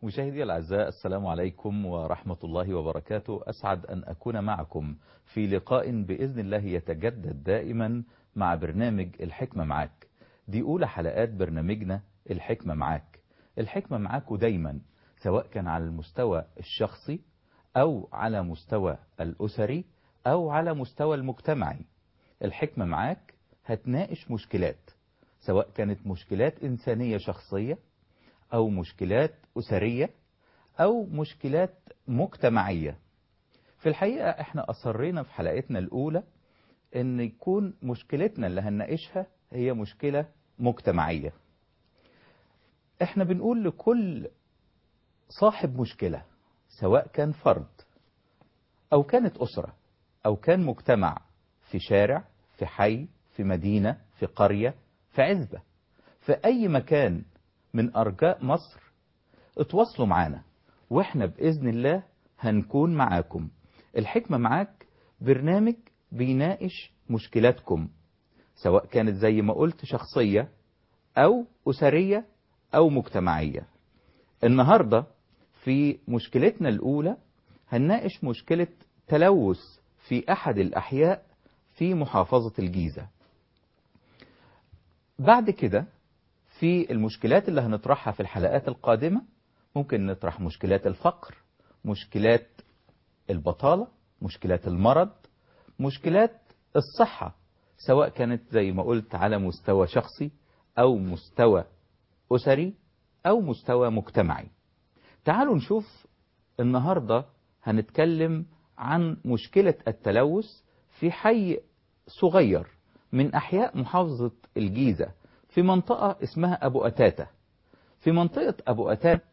مشاهدي الأعزاء السلام عليكم ورحمة الله وبركاته أسعد أن أكون معكم في لقاء بإذن الله يتجدد دائما مع برنامج الحكمة معاك دي أولى حلقات برنامجنا الحكمة معاك الحكمة معاك دايما سواء كان على المستوى الشخصي أو على مستوى الأسري أو على مستوى المجتمعي الحكمة معاك هتناقش مشكلات سواء كانت مشكلات إنسانية شخصية أو مشكلات أسرية أو مشكلات مجتمعية في الحقيقة احنا أصرينا في حلقتنا الأولى أن يكون مشكلتنا اللي هنناقشها هي مشكلة مجتمعية احنا بنقول لكل صاحب مشكلة سواء كان فرد أو كانت أسرة أو كان مجتمع في شارع في حي في مدينة في قرية في عزبة في أي مكان من أرجاء مصر اتواصلوا معانا واحنا بإذن الله هنكون معاكم الحكمة معاك برنامج بيناقش مشكلاتكم سواء كانت زي ما قلت شخصية أو أسرية أو مجتمعية النهاردة في مشكلتنا الأولى هنناقش مشكلة تلوث في أحد الأحياء في محافظة الجيزة بعد كده في المشكلات اللي هنطرحها في الحلقات القادمة ممكن نطرح مشكلات الفقر مشكلات البطالة مشكلات المرض مشكلات الصحة سواء كانت زي ما قلت على مستوى شخصي أو مستوى أسري أو مستوى مجتمعي تعالوا نشوف النهاردة هنتكلم عن مشكلة التلوث في حي صغير من أحياء محافظة الجيزة في منطقة اسمها أبو أتاتة في منطقة أبو أتاتة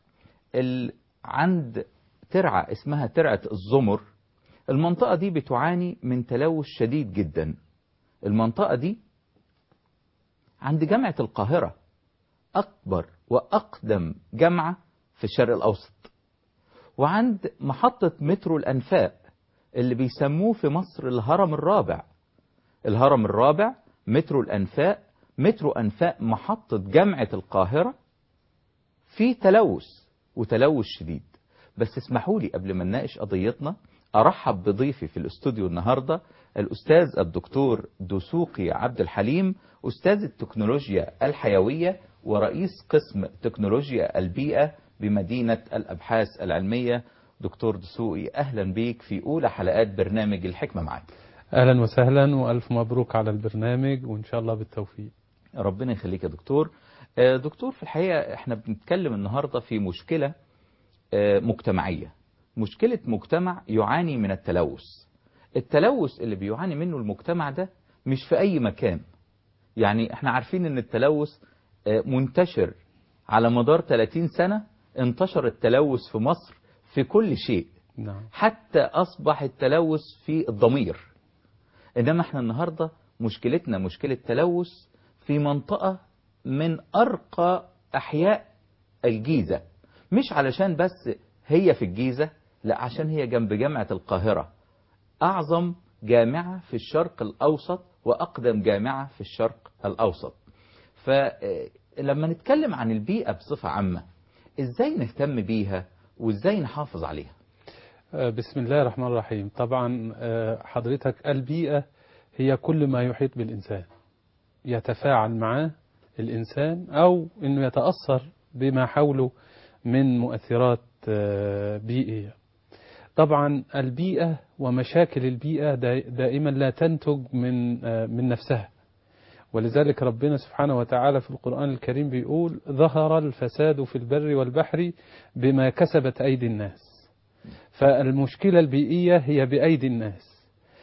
عند ترعة اسمها ترعة الزمر المنطقة دي بتعاني من تلوث شديد جدا المنطقة دي عند جامعة القاهرة أكبر وأقدم جامعة في الشرق الأوسط وعند محطة مترو الأنفاق اللي بيسموه في مصر الهرم الرابع الهرم الرابع مترو الأنفاق مترو أنفاق محطة جامعة القاهرة في تلوث وتلوث شديد بس اسمحوا لي قبل ما نناقش قضيتنا أرحب بضيفي في الاستوديو النهاردة الأستاذ الدكتور دسوقي عبد الحليم أستاذ التكنولوجيا الحيوية ورئيس قسم تكنولوجيا البيئة بمدينة الأبحاث العلمية دكتور دسوقي أهلا بيك في أولى حلقات برنامج الحكمة معك أهلا وسهلا وألف مبروك على البرنامج وإن شاء الله بالتوفيق ربنا يخليك يا دكتور دكتور في الحقيقة احنا بنتكلم النهاردة في مشكلة مجتمعية مشكلة مجتمع يعاني من التلوث التلوث اللي بيعاني منه المجتمع ده مش في أي مكان يعني احنا عارفين ان التلوث منتشر على مدار 30 سنة انتشر التلوث في مصر في كل شيء نعم. حتى أصبح التلوث في الضمير إنما احنا النهاردة مشكلتنا مشكلة تلوث في منطقة من أرقى أحياء الجيزة مش علشان بس هي في الجيزة لا عشان هي جنب جامعة القاهرة أعظم جامعة في الشرق الأوسط وأقدم جامعة في الشرق الأوسط فلما نتكلم عن البيئة بصفة عامة إزاي نهتم بيها وإزاي نحافظ عليها بسم الله الرحمن الرحيم طبعا حضرتك البيئة هي كل ما يحيط بالإنسان يتفاعل معه الإنسان أو أنه يتأثر بما حوله من مؤثرات بيئية طبعا البيئة ومشاكل البيئة دائما لا تنتج من من نفسها ولذلك ربنا سبحانه وتعالى في القرآن الكريم بيقول ظهر الفساد في البر والبحر بما كسبت أيدي الناس فالمشكلة البيئية هي بأيدي الناس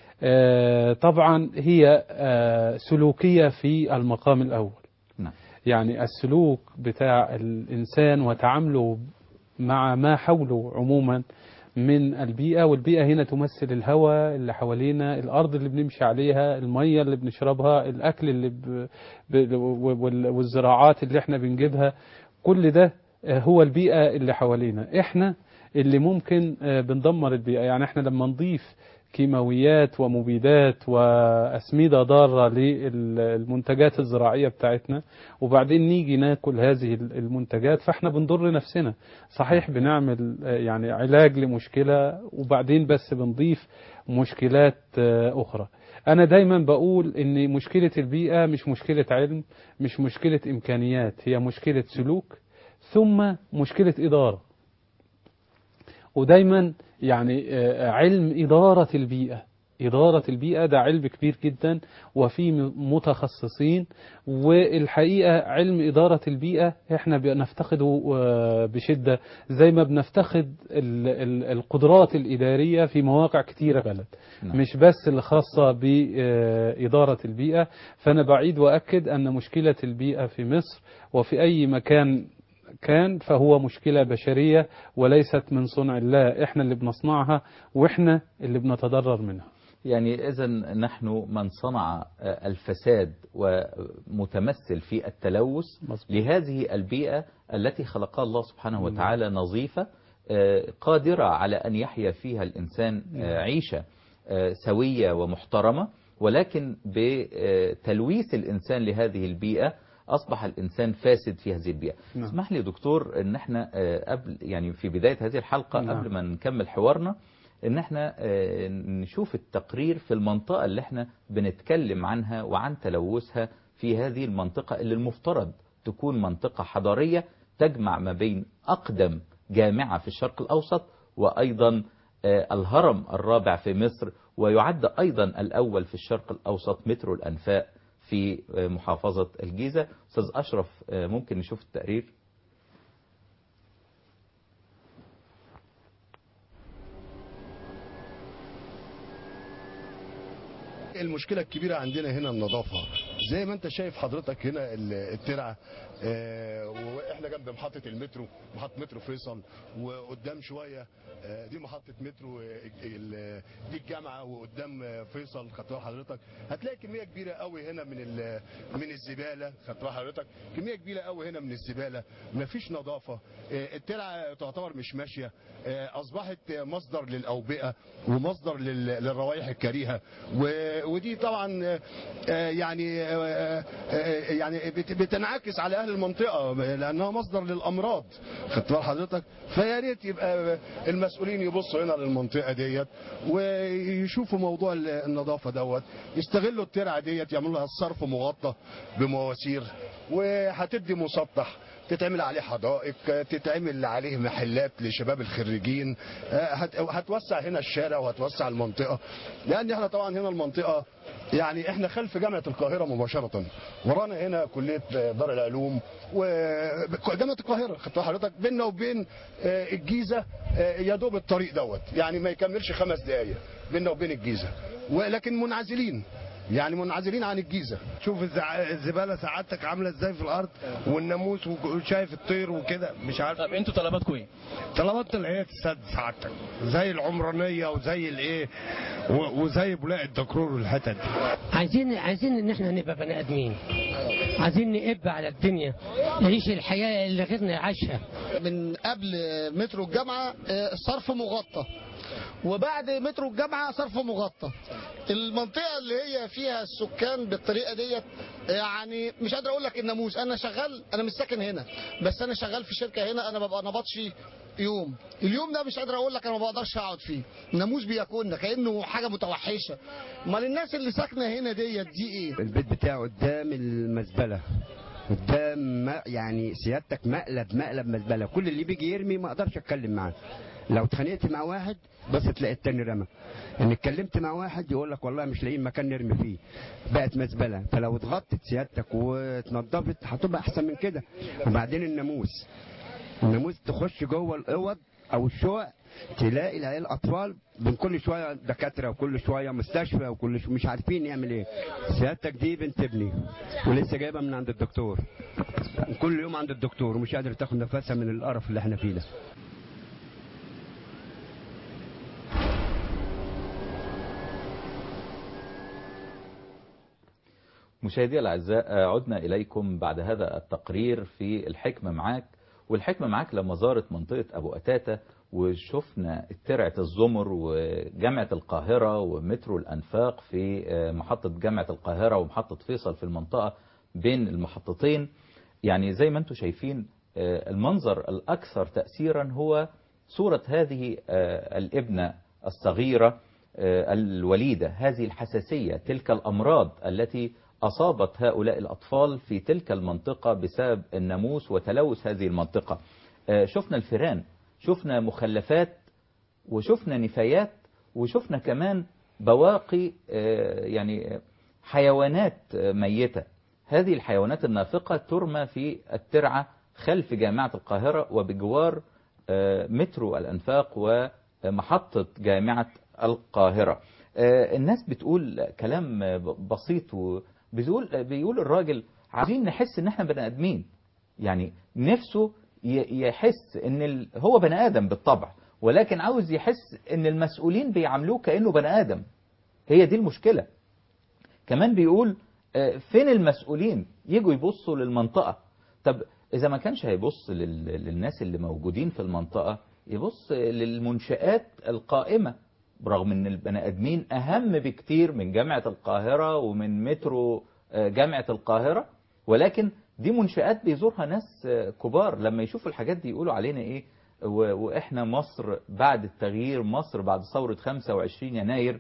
طبعا هي سلوكية في المقام الأول نعم. يعني السلوك بتاع الإنسان وتعامله مع ما حوله عموما من البيئة والبيئة هنا تمثل الهواء اللي حوالينا الأرض اللي بنمشي عليها المية اللي بنشربها الأكل اللي ب... ب... والزراعات اللي احنا بنجيبها كل ده هو البيئة اللي حوالينا احنا اللي ممكن بندمر البيئة يعني احنا لما نضيف كيماويات ومبيدات وأسمدة ضارة للمنتجات الزراعية بتاعتنا وبعدين نيجي ناكل هذه المنتجات فاحنا بنضر نفسنا صحيح بنعمل آه، يعني علاج لمشكلة وبعدين بس بنضيف مشكلات آه، أخرى أنا دايما بقول إن مشكلة البيئة مش مشكلة علم مش مشكلة إمكانيات هي مشكلة سلوك ثم مشكلة إدارة ودايما يعني آه، علم إدارة البيئة إدارة البيئة ده علم كبير جدا وفي م- متخصصين والحقيقة علم إدارة البيئة احنا بنفتقده آه، بشدة زي ما بنفتقد ال- ال- القدرات الإدارية في مواقع كتيرة بلد نعم. مش بس اللي خاصة بإدارة البيئة فأنا بعيد وأكد أن مشكلة البيئة في مصر وفي أي مكان كان فهو مشكلة بشرية وليست من صنع الله احنا اللي بنصنعها واحنا اللي بنتضرر منها يعني إذا نحن من صنع آه، الفساد ومتمثل في التلوث مظبوط. لهذه البيئة التي خلقها الله سبحانه وتعالى نظيفة آه، قادرة على أن يحيا فيها الإنسان آه، عيشة آه، سوية ومحترمة ولكن بتلويث الإنسان لهذه البيئة أصبح الإنسان فاسد في هذه البيئة نعم. اسمح لي دكتور أن احنا آه، قبل يعني في بداية هذه الحلقة نعم. قبل ما نكمل حوارنا ان احنا آه، نشوف التقرير في المنطقة اللي احنا بنتكلم عنها وعن تلوثها في هذه المنطقة اللي المفترض تكون منطقة حضارية تجمع ما بين أقدم جامعة في الشرق الأوسط وأيضا آه، الهرم الرابع في مصر ويعد أيضا الأول في الشرق الأوسط مترو الأنفاق في آه، محافظة الجيزة أستاذ أشرف آه، ممكن نشوف التقرير المشكلة الكبيرة عندنا هنا النظافة زي ما انت شايف حضرتك هنا ال- الترعة آه، واحنا جنب محطة المترو محطة مترو فيصل وقدام شوية آه، دي محطة مترو آه، ال- دي الجامعة وقدام آه، فيصل خدت بال حضرتك هتلاقي كمية كبيرة قوي هنا من ال- من الزبالة خدت بال حضرتك كمية كبيرة قوي هنا من الزبالة مفيش نظافة آه، الترعة تعتبر مش ماشية آه، أصبحت مصدر للأوبئة ومصدر لل- للروائح الكريهة و- ودي طبعا آه، آه، يعني آه، آه، يعني بت- بتنعكس على اهل المنطقه لانها مصدر للامراض خدت بال حضرتك فيا ريت يبقى المسؤولين يبصوا هنا للمنطقه ديت ويشوفوا موضوع النظافه دوت يستغلوا الترعه ديت يعملوا لها الصرف مغطى بمواسير وهتدي مسطح تتعمل عليه حدائق تتعمل عليه محلات لشباب الخريجين آه، هت- هتوسع هنا الشارع وهتوسع المنطقة لأن احنا طبعا هنا المنطقة يعني احنا خلف جامعة القاهرة مباشرة ورانا هنا كلية دار العلوم وجامعة القاهرة خدت بال حضرتك بيننا وبين آه، الجيزة آه، يا دوب الطريق دوت يعني ما يكملش خمس دقايق بيننا وبين الجيزة ولكن منعزلين يعني منعزلين عن الجيزة شوف الزع- الزباله سعادتك عامله ازاي في الارض والناموس وشايف الطير وكده مش عارف طب انتوا طلباتكم ايه؟ طلبات اللي هي تسد سعادتك زي العمرانيه وزي الايه و- وزي بولاق الدكرور والحتت دي عايزين عايزين ان احنا نبقى بني ادمين عايزين نقب على الدنيا نعيش الحياه اللي غيرنا يعيشها من قبل مترو الجامعة آه، صرف مغطى وبعد مترو الجامعة صرف مغطى المنطقة اللي هي فيها السكان بالطريقة ديت يعني مش قادر اقول لك الناموس انا شغال انا مش ساكن هنا بس انا شغال في شركة هنا انا ببقى نبطشي يوم اليوم ده مش قادر اقول لك انا ما بقدرش اقعد فيه الناموس بياكلنا كانه حاجه متوحشه امال الناس اللي ساكنه هنا ديت دي ايه البيت بتاعه قدام المزبله قدام ما يعني سيادتك مقلب مقلب مزبله كل اللي بيجي يرمي ما اقدرش اتكلم معاه لو اتخانقت مع واحد بس تلاقي التاني رمى ان اتكلمت مع واحد يقول لك والله مش لاقيين مكان نرمي فيه بقت مزبله فلو اتغطت سيادتك واتنضفت هتبقى احسن من كده وبعدين الناموس الناموس تخش جوه الاوض او الشقق تلاقي العيال الاطفال من كل شويه دكاتره وكل شويه مستشفى وكل شوية مش عارفين يعمل ايه سيادتك دي بنت ابني ولسه جايبها من عند الدكتور كل يوم عند الدكتور ومش قادر تاخد نفسها من القرف اللي احنا فيه ده مشاهدي الأعزاء عدنا إليكم بعد هذا التقرير في الحكمة معاك والحكمة معاك لما زارت منطقة أبو أتاتة وشفنا ترعة الزمر وجامعة القاهرة ومترو الأنفاق في آه، محطة جامعة القاهرة ومحطة فيصل في المنطقة بين المحطتين يعني زي ما انتم شايفين آه، المنظر الأكثر تأثيرا هو صورة هذه آه، الابنة الصغيرة آه، الوليدة هذه الحساسية تلك الأمراض التي أصابت هؤلاء الأطفال في تلك المنطقة بسبب الناموس وتلوث هذه المنطقة آه، شفنا الفيران شفنا مخلفات وشفنا نفايات وشفنا كمان بواقي آه، يعني حيوانات آه، ميتة هذه الحيوانات النافقة ترمى في الترعة خلف جامعة القاهرة وبجوار آه، مترو الأنفاق ومحطة جامعة القاهرة آه، الناس بتقول كلام آه، بسيط وبيقول بيقول الراجل عايزين نحس ان احنا بني ادمين يعني نفسه ي- يحس ان ال... هو بني ادم بالطبع ولكن عاوز يحس ان المسؤولين بيعاملوه كانه بني ادم هي دي المشكله كمان بيقول آه، فين المسؤولين يجوا يبصوا للمنطقه طب اذا ما كانش هيبص لل... للناس اللي موجودين في المنطقه يبص للمنشآت القائمه برغم ان البني ادمين اهم بكتير من جامعه القاهره ومن مترو آه، جامعه القاهره ولكن دي منشآت بيزورها ناس آه، كبار لما يشوفوا الحاجات دي يقولوا علينا ايه و- واحنا مصر بعد التغيير مصر بعد ثورة 25 يناير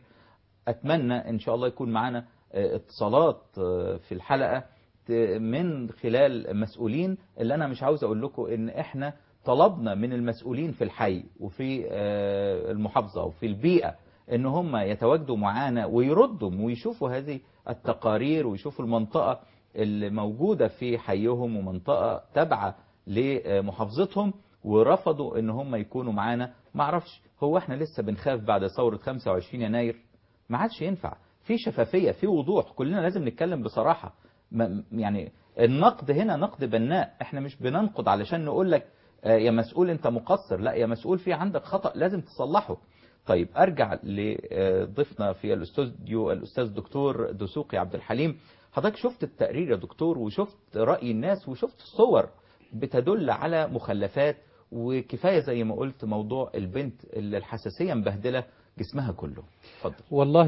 اتمنى ان شاء الله يكون معنا آه، اتصالات آه، في الحلقة ت- من خلال مسؤولين اللي انا مش عاوز اقول لكم ان احنا طلبنا من المسؤولين في الحي وفي آه، المحافظة وفي البيئة ان هم يتواجدوا معانا ويردوا ويشوفوا هذه التقارير ويشوفوا المنطقة اللي موجودة في حيهم ومنطقة تابعة لمحافظتهم ورفضوا ان هم يكونوا معانا ما اعرفش هو احنا لسه بنخاف بعد ثورة 25 يناير ما عادش ينفع في شفافية في وضوح كلنا لازم نتكلم بصراحة ما- يعني النقد هنا نقد بناء احنا مش بننقد علشان نقول لك آه، يا مسؤول انت مقصر لا يا مسؤول في عندك خطأ لازم تصلحه طيب ارجع لضيفنا في الاستوديو الاستاذ دكتور دسوقي عبد الحليم حضرتك شفت التقرير يا دكتور وشفت رأي الناس وشفت الصور بتدل على مخلفات وكفاية زي ما قلت موضوع البنت اللي الحساسية مبهدلة جسمها كله اتفضل والله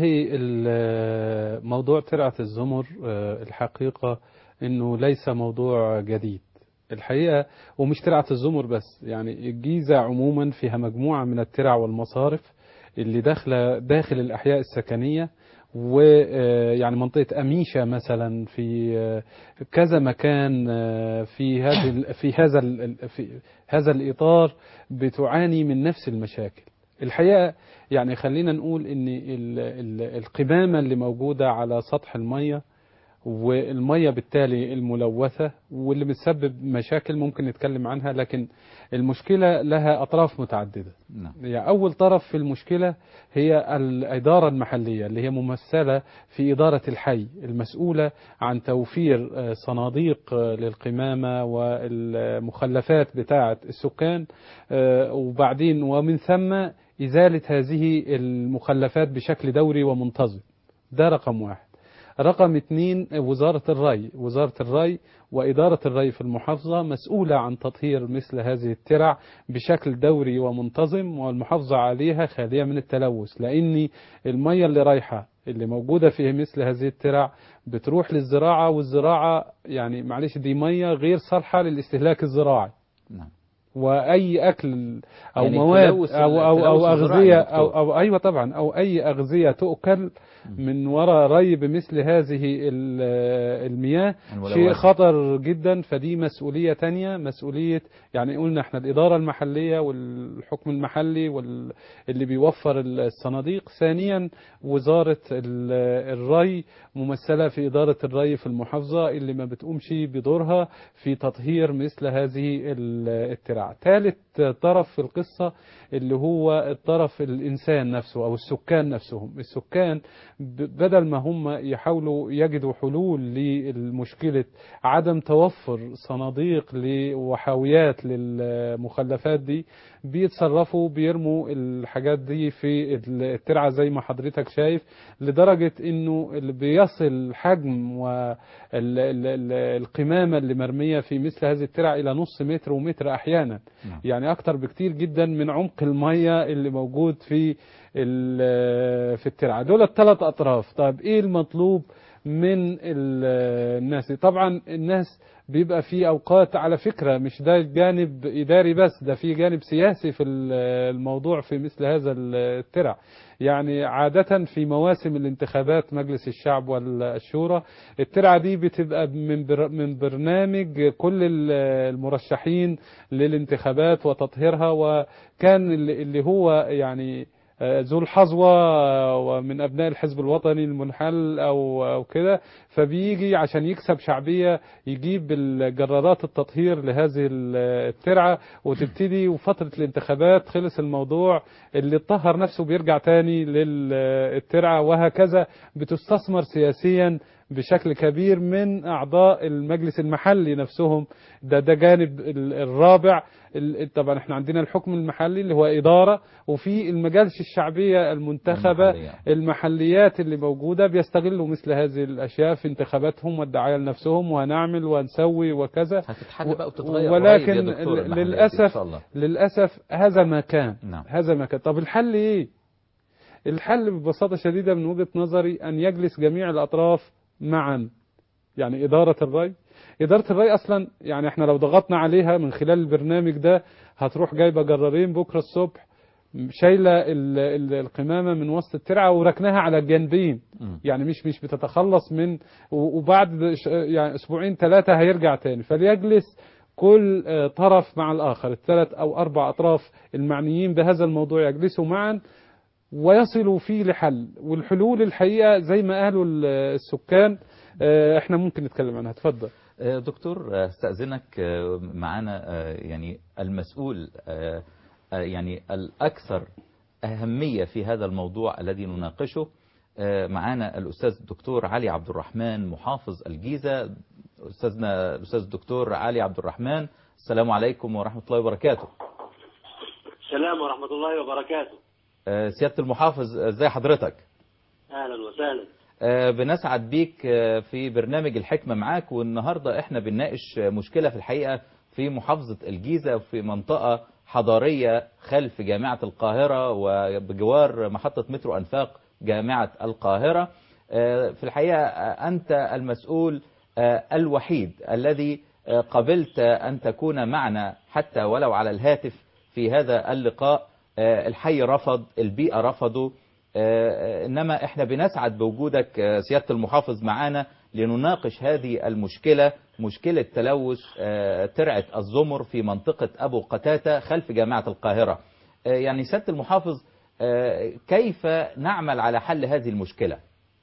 ال- موضوع ترعة الزمر آه، الحقيقة انه ليس موضوع جديد الحقيقة ومش ترعة الزمر بس يعني الجيزة عموما فيها مجموعة من الترع والمصارف اللي داخلة داخل الأحياء السكنية ويعني منطقة أميشة مثلا في آه، كذا مكان آه، في هذه ال- في هذا ال- في هذا الإطار بتعاني من نفس المشاكل الحقيقة يعني خلينا نقول ان ال- ال- القمامة اللي موجودة على سطح المية والمية بالتالي الملوثة واللي بتسبب مشاكل ممكن نتكلم عنها لكن المشكلة لها أطراف متعددة نعم يعني أول طرف في المشكلة هي الإدارة المحلية اللي هي ممثلة في إدارة الحي المسؤولة عن توفير آه، صناديق آه، للقمامة والمخلفات بتاعة السكان آه، وبعدين ومن ثم إزالة هذه المخلفات بشكل دوري ومنتظم ده رقم واحد رقم اثنين وزارة الري وزارة الري وإدارة الري في المحافظة مسؤولة عن تطهير مثل هذه الترع بشكل دوري ومنتظم والمحافظة عليها خالية من التلوث لأن المية اللي رايحة اللي موجودة في مثل هذه الترع بتروح للزراعة والزراعة يعني معلش دي مية غير صالحة للاستهلاك الزراعي نعم واي اكل او يعني مواد تلوث- او او او تلوث الزراعي اغذيه يا او دكتور. او ايوه طبعا او اي اغذيه تؤكل من وراء ري بمثل هذه ال- المياه الملوثة. شيء خطر جدا فدي مسؤوليه تانية مسؤوليه يعني قلنا احنا الاداره المحليه والحكم المحلي واللي بيوفر الصناديق ثانيا وزاره ال- الري ممثله في اداره الري في المحافظه اللي ما بتقومش بدورها في تطهير مثل هذه ال- الترع الترع ثالث طرف في القصة اللي هو الطرف الإنسان نفسه أو السكان نفسهم السكان ب- بدل ما هم يحاولوا يجدوا حلول لمشكلة عدم توفر صناديق ل- وحاويات للمخلفات دي بيتصرفوا بيرموا الحاجات دي في الترعة زي ما حضرتك شايف لدرجة انه اللي بيصل حجم والقمامة اللي مرمية في مثل هذه الترع الى نص متر ومتر احيانا نعم. يعني اكتر بكتير جدا من عمق المية اللي موجود في ال- في الترعة دول الثلاث اطراف طيب ايه المطلوب من ال- الناس طبعا الناس بيبقى في اوقات على فكرة مش ده جانب اداري بس ده في جانب سياسي في ال- الموضوع في مثل هذا الترع يعني عادة في مواسم الانتخابات مجلس الشعب والشورى الترعة دي بتبقى من بر من برنامج كل ال- المرشحين للانتخابات وتطهيرها وكان اللي اللي هو يعني آه، ذو الحظوة آه، ومن أبناء الحزب الوطني المنحل أو أو كده فبيجي عشان يكسب شعبية يجيب الجرارات التطهير لهذه ال- الترعة وتبتدي وفترة الانتخابات خلص الموضوع اللي اتطهر نفسه بيرجع تاني للترعة وهكذا بتستثمر سياسيا بشكل كبير من أعضاء المجلس المحلي نفسهم ده ده جانب ال- الرابع ال- طبعا احنا عندنا الحكم المحلي اللي هو إدارة وفي المجالس الشعبية المنتخبة المحلية. المحليات اللي موجودة بيستغلوا مثل هذه الأشياء في انتخاباتهم والدعاية لنفسهم وهنعمل وهنسوي وكذا هتتحل بقى وتتغير ولكن قريب يا دكتور ل- المحليات دي إن للأسف شاء الله. للأسف هذا ما كان نعم. هذا ما كان طب الحل إيه الحل ببساطة شديدة من وجهة نظري أن يجلس جميع الأطراف معا يعني إدارة الري إدارة الري أصلا يعني احنا لو ضغطنا عليها من خلال البرنامج ده هتروح جايبة جرارين بكرة الصبح شايلة ال- ال- القمامة من وسط الترعة وركناها على الجانبين مم. يعني مش مش بتتخلص من و- وبعد ش- يعني اسبوعين ثلاثة هيرجع تاني فليجلس كل آه، طرف مع الآخر الثلاث أو أربع أطراف المعنيين بهذا الموضوع يجلسوا معا ويصلوا فيه لحل والحلول الحقيقة زي ما قالوا ال- السكان آه، احنا ممكن نتكلم عنها اتفضل آه، دكتور آه، استأذنك آه، معانا آه، يعني المسؤول آه، آه، يعني الأكثر أهمية في هذا الموضوع الذي نناقشه آه، معانا الأستاذ الدكتور علي عبد الرحمن محافظ الجيزة أستاذنا الأستاذ الدكتور علي عبد الرحمن السلام عليكم ورحمة الله وبركاته السلام ورحمة الله وبركاته آه، سيادة المحافظ آه، ازي حضرتك أهلا وسهلا آه، بنسعد بيك آه، في برنامج الحكمة معاك والنهاردة احنا بنناقش آه، مشكلة في الحقيقة في محافظة الجيزة في منطقة حضارية خلف جامعة القاهرة وبجوار محطة مترو أنفاق جامعة القاهرة آه، في الحقيقة آه، أنت المسؤول آه، الوحيد الذي آه، قبلت أن تكون معنا حتى ولو على الهاتف في هذا اللقاء آه، الحي رفض البيئة رفضوا آه، إنما إحنا بنسعد بوجودك آه، سيادة المحافظ معانا لنناقش هذه المشكلة مشكلة تلوث آه، ترعة الزمر في منطقة أبو قتاتة خلف جامعة القاهرة آه، يعني سيادة المحافظ آه، كيف نعمل على حل هذه المشكلة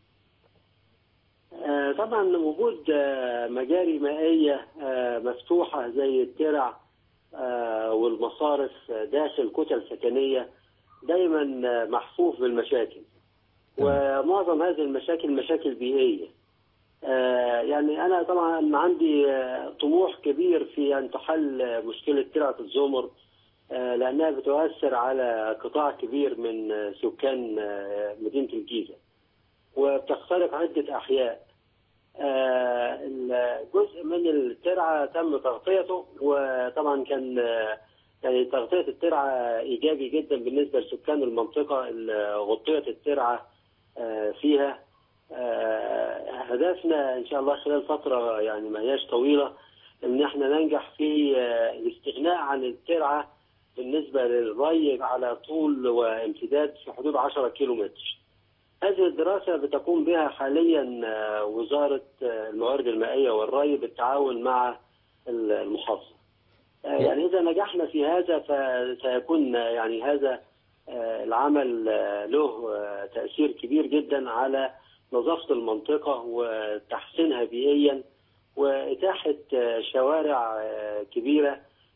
آه، طبعا وجود آه، مجاري مائية آه، مفتوحة زي الترع آه، والمصارف آه، داخل كتل سكنية دايما آه، محفوف بالمشاكل ومعظم هذه المشاكل مشاكل بيئية آه، يعني أنا طبعا عندي آه، طموح كبير في أن تحل آه، مشكلة ترعة الزمر آه، لأنها بتؤثر على قطاع كبير من آه، سكان آه، مدينة الجيزة وبتخترق عدة أحياء آه، الجزء من الترعة تم تغطيته وطبعا كان آه، يعني تغطية الترعة إيجابي جدا بالنسبة لسكان المنطقة اللي غطيت الترعة آه، فيها آه، هدفنا إن شاء الله خلال فترة يعني ما هياش طويلة إن احنا ننجح في آه، الاستغناء عن الترعة بالنسبة للري على طول وامتداد في حدود 10 كيلو متر. هذه الدراسة بتقوم بها حاليا آه، وزارة آه، الموارد المائية والري بالتعاون مع المحافظة. آه، يعني إذا نجحنا في هذا فسيكون آه، يعني هذا آه، العمل آه، له آه، تأثير كبير جدا على نظافة المنطقة وتحسينها بيئيا وإتاحة آه، شوارع آه، كبيرة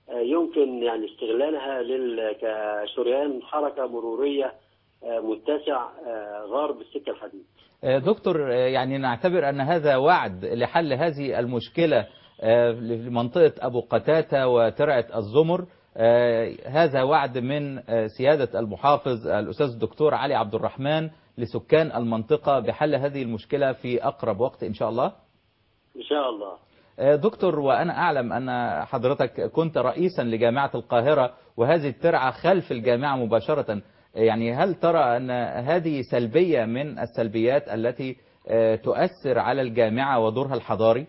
آه، يمكن يعني استغلالها لل- كشريان حركة مرورية آه، متسع آه، غرب السكة الحديد آه، دكتور آه، يعني نعتبر أن هذا وعد لحل هذه المشكلة آه، لمنطقة أبو قتاتة وترعة الزمر آه، هذا وعد من آه، سيادة المحافظ الأستاذ الدكتور علي عبد الرحمن لسكان المنطقة بحل هذه المشكلة في أقرب وقت إن شاء الله إن شاء الله آه، دكتور وأنا أعلم أن حضرتك كنت رئيسا لجامعة القاهرة وهذه الترعة خلف الجامعة مباشرة آه، يعني هل ترى أن هذه سلبية من السلبيات التي آه، تؤثر على الجامعة ودورها الحضاري؟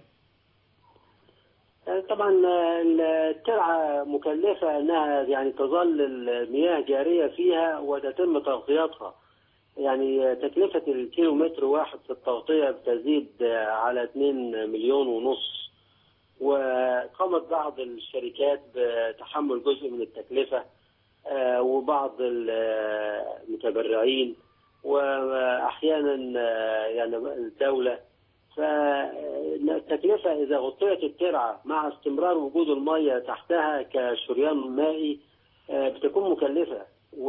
طبعا الترعة مكلفة أنها يعني تظل المياه جارية فيها وتتم تغطيتها يعني تكلفة الكيلو متر واحد في التغطية بتزيد على 2 مليون ونص وقامت بعض الشركات بتحمل جزء من التكلفة آه، وبعض المتبرعين وأحيانا آه، يعني الدولة فالتكلفة إذا غطيت الترعة مع استمرار وجود المية تحتها كشريان مائي آه، بتكون مكلفة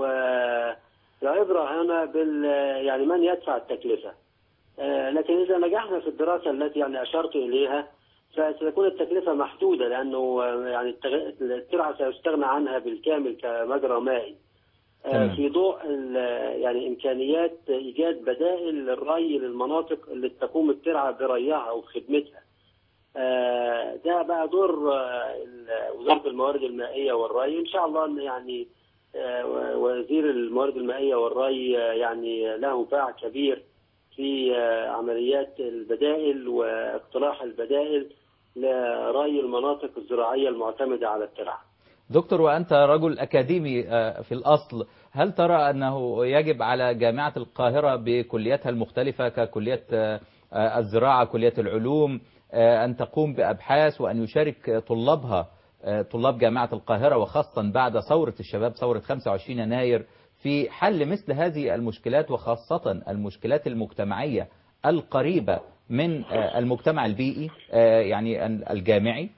والعبرة هنا بال يعني من يدفع التكلفة آه، لكن إذا نجحنا في الدراسة التي يعني أشرت إليها فستكون التكلفة محدودة لأنه آه، يعني التغ- الترعة سيستغنى عنها بالكامل كمجرى مائي آه، تمام. في ضوء ال- يعني إمكانيات إيجاد بدائل للري للمناطق اللي تقوم الترعة بريها وخدمتها آه، ده بقى دور آه، ال- وزارة الموارد المائية والري إن شاء الله إن يعني آه، وزير الموارد المائية والري آه، يعني له باع كبير في آه، عمليات البدائل واقتراح البدائل لري المناطق الزراعية المعتمدة على الترعة دكتور وأنت رجل أكاديمي آه، في الأصل هل ترى أنه يجب على جامعة القاهرة بكلياتها المختلفة ككلية آه، آه، الزراعة كلية العلوم آه، أن تقوم بأبحاث وأن يشارك طلابها آه، طلاب جامعة القاهرة وخاصة بعد ثورة الشباب ثورة 25 يناير في حل مثل هذه المشكلات وخاصة المشكلات المجتمعية القريبة من آه، المجتمع البيئي آه، يعني الجامعي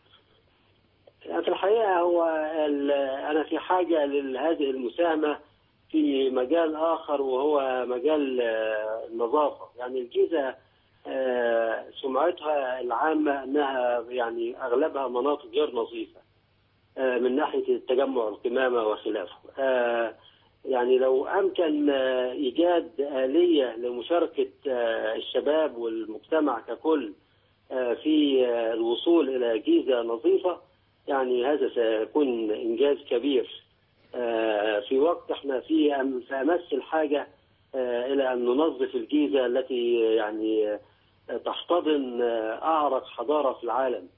يعني في الحقيقة هو ال- أنا في حاجة لهذه المساهمة في مجال آخر وهو مجال آه، النظافة يعني الجيزة آه، سمعتها العامة أنها يعني أغلبها مناطق غير نظيفة آه، من ناحية التجمع القمامة وخلافه آه، يعني لو أمكن آه، إيجاد آلية لمشاركة آه، الشباب والمجتمع ككل آه، في آه، الوصول إلى جيزة نظيفة يعني هذا سيكون إنجاز كبير آه، في وقت احنا في أم- في أمس الحاجة آه، إلى أن ننظف الجيزة التي يعني آه، تحتضن آه، أعرق حضارة في العالم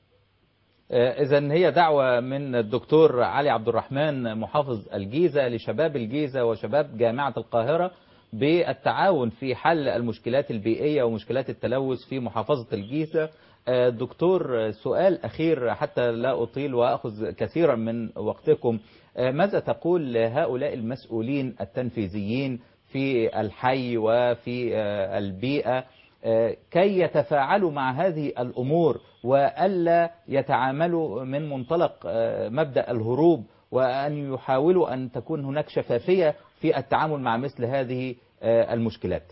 إذا هي دعوة من الدكتور علي عبد الرحمن محافظ الجيزة لشباب الجيزة وشباب جامعة القاهرة بالتعاون في حل المشكلات البيئية ومشكلات التلوث في محافظة الجيزة آه، دكتور سؤال أخير حتى لا أطيل وأخذ كثيرا من وقتكم آه، ماذا تقول لهؤلاء المسؤولين التنفيذيين في الحي وفي آه، البيئة آه، كي يتفاعلوا مع هذه الأمور وألا يتعاملوا من منطلق آه، مبدأ الهروب وأن يحاولوا أن تكون هناك شفافية في التعامل مع مثل هذه آه، المشكلات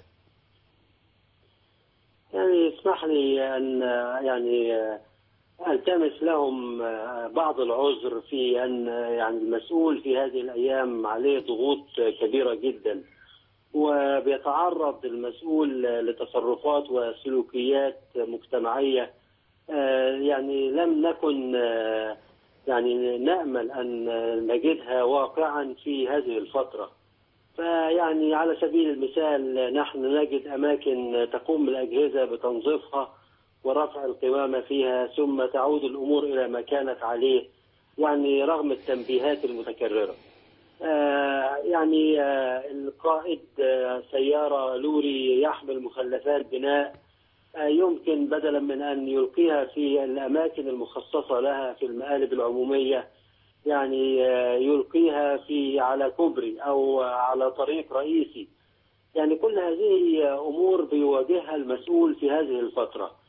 يعني اسمح لي أن آه، يعني آه، التمس لهم آه، بعض العذر في ان آه، يعني المسؤول في هذه الايام عليه ضغوط آه، كبيره جدا وبيتعرض المسؤول آه، لتصرفات وسلوكيات مجتمعيه آه، يعني لم نكن آه، يعني نامل ان آه، نجدها واقعا في هذه الفتره فيعني على سبيل المثال نحن نجد أماكن تقوم الأجهزة بتنظيفها ورفع القوامة فيها ثم تعود الأمور إلى ما كانت عليه يعني رغم التنبيهات المتكررة آه يعني آه القائد آه سيارة لوري يحمل مخلفات بناء آه يمكن بدلا من أن يلقيها في الأماكن المخصصة لها في المقالب العمومية يعني آه، يلقيها في على كوبري او على طريق رئيسي يعني كل هذه امور بيواجهها المسؤول في هذه الفتره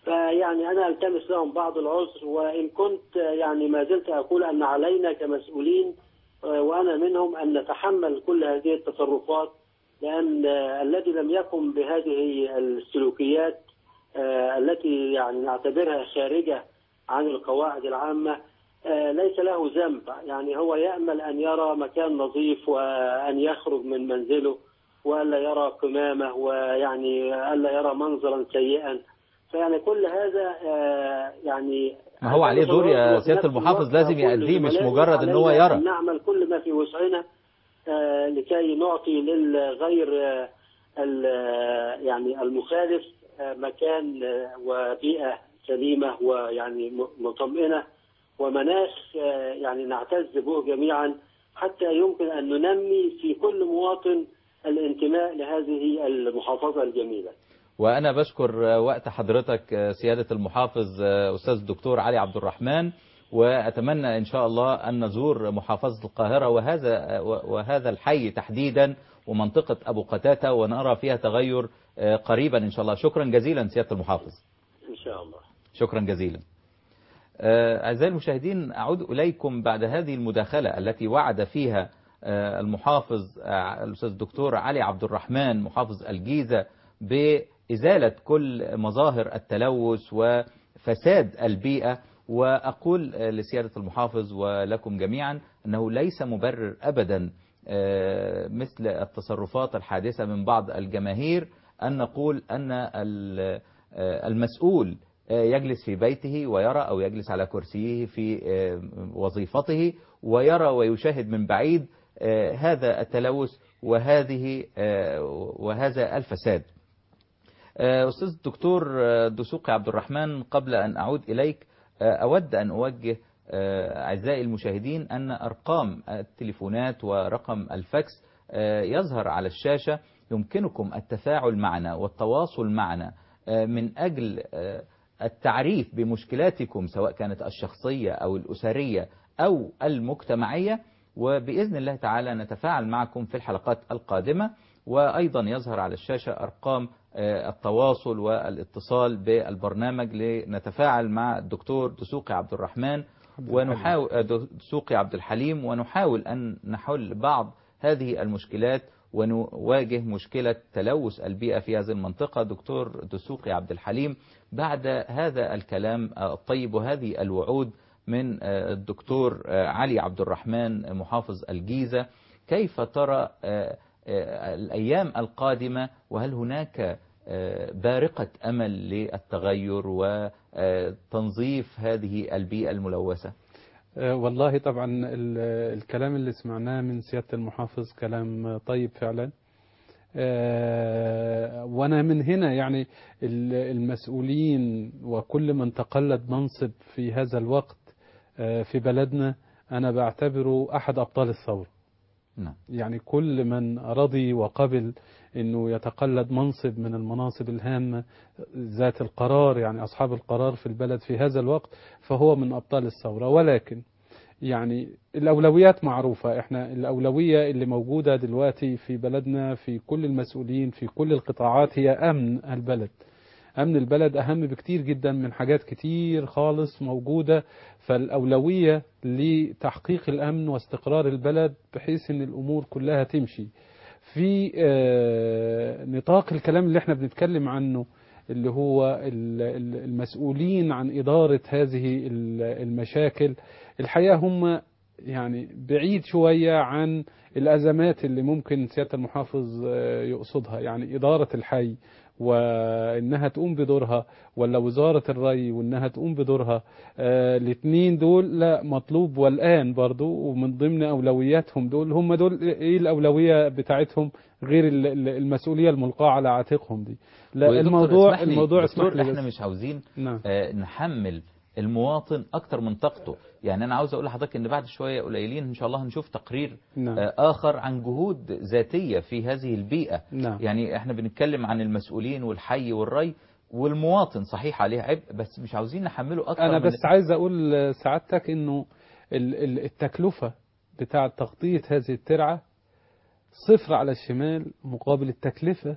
فيعني أنا ألتمس لهم بعض العذر وإن كنت يعني ما زلت أقول أن علينا كمسؤولين آه، وأنا منهم أن نتحمل كل هذه التصرفات لأن آه، الذي لم يقم بهذه السلوكيات آه، التي يعني نعتبرها خارجة عن القواعد العامة آه، ليس له ذنب يعني هو يأمل أن يرى مكان نظيف وأن يخرج من منزله وألا يرى قمامة ويعني ألا يرى منظرا سيئا فيعني كل هذا آه، يعني ما هو عليه دور يا وفي سيادة نفس المحافظ الوقت لازم أقول يأديه مش لزملائي مجرد ان هو علينا يرى أن نعمل كل ما في وسعنا آه، لكي نعطي للغير آه، ال- آه، يعني المخالف آه، مكان آه، وبيئة سليمة ويعني م- مطمئنة ومناخ آه، يعني نعتز به جميعا حتى يمكن أن ننمي في كل مواطن الانتماء لهذه المحافظة الجميلة وأنا بشكر وقت حضرتك سيادة المحافظ أستاذ الدكتور علي عبد الرحمن وأتمنى إن شاء الله أن نزور محافظة القاهرة وهذا وهذا الحي تحديدا ومنطقة أبو قتاتة ونرى فيها تغير قريبا إن شاء الله شكرا جزيلا سيادة المحافظ إن شاء الله شكرا جزيلا آه، أعزائي المشاهدين أعود إليكم بعد هذه المداخلة التي وعد فيها آه، المحافظ آه، الأستاذ الدكتور علي عبد الرحمن محافظ الجيزة بإزالة كل مظاهر التلوث وفساد البيئة وأقول آه، لسيادة المحافظ ولكم جميعا أنه ليس مبرر أبدا آه، مثل التصرفات الحادثة من بعض الجماهير أن نقول أن ال- آه، المسؤول يجلس في بيته ويرى أو يجلس على كرسيه في وظيفته ويرى ويشاهد من بعيد هذا التلوث وهذه وهذا الفساد أستاذ الدكتور دسوقي عبد الرحمن قبل أن أعود إليك أود أن أوجه أعزائي المشاهدين أن أرقام التليفونات ورقم الفاكس يظهر على الشاشة يمكنكم التفاعل معنا والتواصل معنا من أجل التعريف بمشكلاتكم سواء كانت الشخصية أو الأسرية أو المجتمعية وبإذن الله تعالى نتفاعل معكم في الحلقات القادمة وأيضا يظهر على الشاشة أرقام التواصل والاتصال بالبرنامج لنتفاعل مع الدكتور دسوقي عبد الرحمن ونحاول دسوقي عبد الحليم ونحاول أن نحل بعض هذه المشكلات ونواجه مشكلة تلوث البيئة في هذه المنطقة دكتور دسوقي عبد الحليم بعد هذا الكلام الطيب وهذه الوعود من الدكتور علي عبد الرحمن محافظ الجيزة كيف ترى الأيام القادمة وهل هناك بارقة أمل للتغير وتنظيف هذه البيئة الملوثة والله طبعا الكلام اللي سمعناه من سيادة المحافظ كلام طيب فعلا وانا من هنا يعني المسؤولين وكل من تقلد منصب في هذا الوقت في بلدنا انا بعتبره احد ابطال الثوره نعم. يعني كل من رضي وقبل انه يتقلد منصب من المناصب الهامة ذات القرار يعني اصحاب القرار في البلد في هذا الوقت فهو من ابطال الثورة ولكن يعني الأولويات معروفة احنا الأولوية اللي موجودة دلوقتي في بلدنا في كل المسؤولين في كل القطاعات هي أمن البلد أمن البلد أهم بكتير جدا من حاجات كتير خالص موجودة فالأولوية لتحقيق الأمن واستقرار البلد بحيث أن الأمور كلها تمشي في نطاق الكلام اللي احنا بنتكلم عنه اللي هو المسؤولين عن إدارة هذه المشاكل الحقيقة هم يعني بعيد شوية عن الأزمات اللي ممكن سيادة المحافظ يقصدها يعني إدارة الحي وإنها تقوم بدورها ولا وزارة الري وإنها تقوم بدورها آه الاثنين دول لا مطلوب والآن برضو ومن ضمن أولوياتهم دول هم دول إيه الأولوية بتاعتهم غير المسؤولية الملقاة على عاتقهم دي لا الموضوع الموضوع اسمح لي احنا مش عاوزين نعم. آه نحمل المواطن اكتر من طاقته يعني انا عاوز اقول لحضرتك ان بعد شويه قليلين ان شاء الله هنشوف تقرير نعم. اخر عن جهود ذاتيه في هذه البيئه نعم. يعني احنا بنتكلم عن المسؤولين والحي والري والمواطن صحيح عليه عبء بس مش عاوزين نحمله اكتر انا من بس عايز اقول سعادتك انه التكلفه بتاعه تغطيه هذه الترعه صفر على الشمال مقابل التكلفه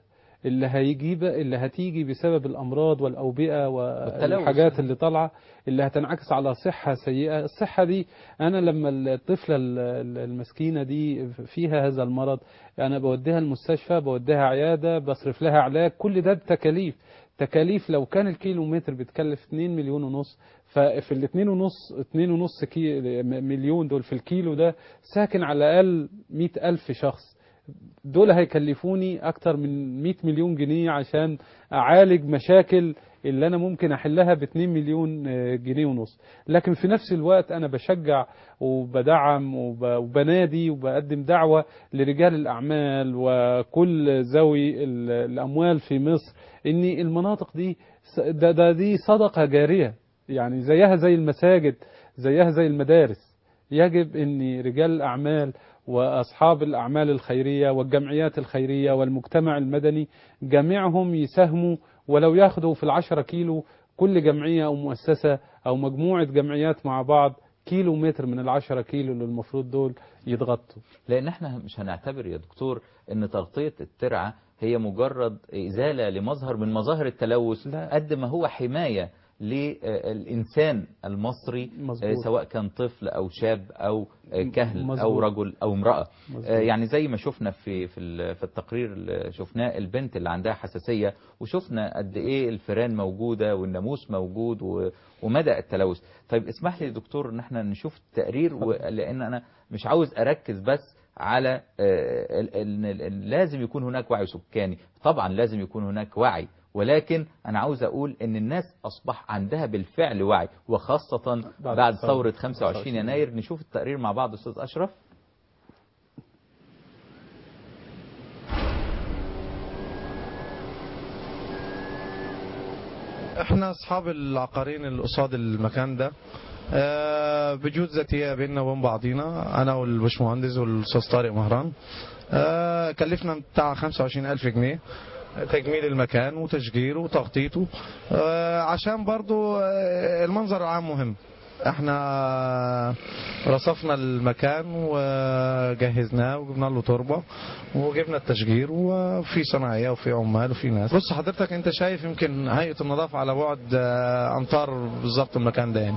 اللي هيجيب اللي هتيجي بسبب الامراض والاوبئه والتلوث. والحاجات اللي طالعه اللي هتنعكس على صحه سيئه الصحه دي انا لما الطفله ال- ال- المسكينه دي فيها هذا المرض انا بوديها المستشفى بوديها عياده بصرف لها علاج كل ده بتكاليف تكاليف لو كان الكيلو متر بيتكلف 2 مليون ونص ففي ال 2 ونص 2 ونص كي مليون دول في الكيلو ده ساكن على الاقل 100 الف شخص دول هيكلفوني اكتر من 100 مليون جنيه عشان اعالج مشاكل اللي انا ممكن احلها ب 2 مليون آه، جنيه ونص لكن في نفس الوقت انا بشجع وبدعم وب- وبنادي وبقدم دعوة لرجال الاعمال وكل ذوي ال- الاموال في مصر ان المناطق دي س- ده, ده دي صدقة جارية يعني زيها زي المساجد زيها زي المدارس يجب ان رجال الاعمال واصحاب الاعمال الخيريه والجمعيات الخيريه والمجتمع المدني جميعهم يساهموا ولو ياخدوا في العشرة كيلو كل جمعيه او مؤسسه او مجموعه جمعيات مع بعض كيلو متر من العشرة كيلو اللي المفروض دول يتغطوا لان احنا مش هنعتبر يا دكتور ان تغطية الترعة هي مجرد ازالة لمظهر من مظاهر التلوث لا. قد ما هو حماية للإنسان المصري مظبوط. آه، سواء كان طفل أو شاب أو آه، كهل أو مظبوط. رجل أو امرأة مظبوط. آه، يعني زي ما شفنا في في ال- في التقرير اللي شفناه البنت اللي عندها حساسية وشفنا قد إيه الفئران موجودة والناموس موجود و- ومدى التلوث طيب اسمح لي يا دكتور ان احنا نشوف التقرير و- لان انا مش عاوز اركز بس على آه، ال- ال- ال- لازم يكون هناك وعي سكاني طبعا لازم يكون هناك وعي ولكن انا عاوز اقول ان الناس اصبح عندها بالفعل وعي وخاصة بعد بعد الثورة. ثورة 25 25 يناير نشوف التقرير مع بعض استاذ اشرف احنا اصحاب العقارين اللي قصاد المكان ده آه، بجود ذاتيه بيننا وبين بعضينا انا والبشمهندس والاستاذ طارق مهران آه، كلفنا بتاع 25000 جنيه تجميل المكان وتشجيره وتغطيته آه، عشان برضو آه، المنظر العام مهم احنا رصفنا المكان وجهزناه وجبنا له تربه وجبنا التشجير وفي صناعيه وفي عمال وفي ناس بص حضرتك انت شايف يمكن هيئه النظافه على بعد آه، امتار بالظبط المكان ده يعني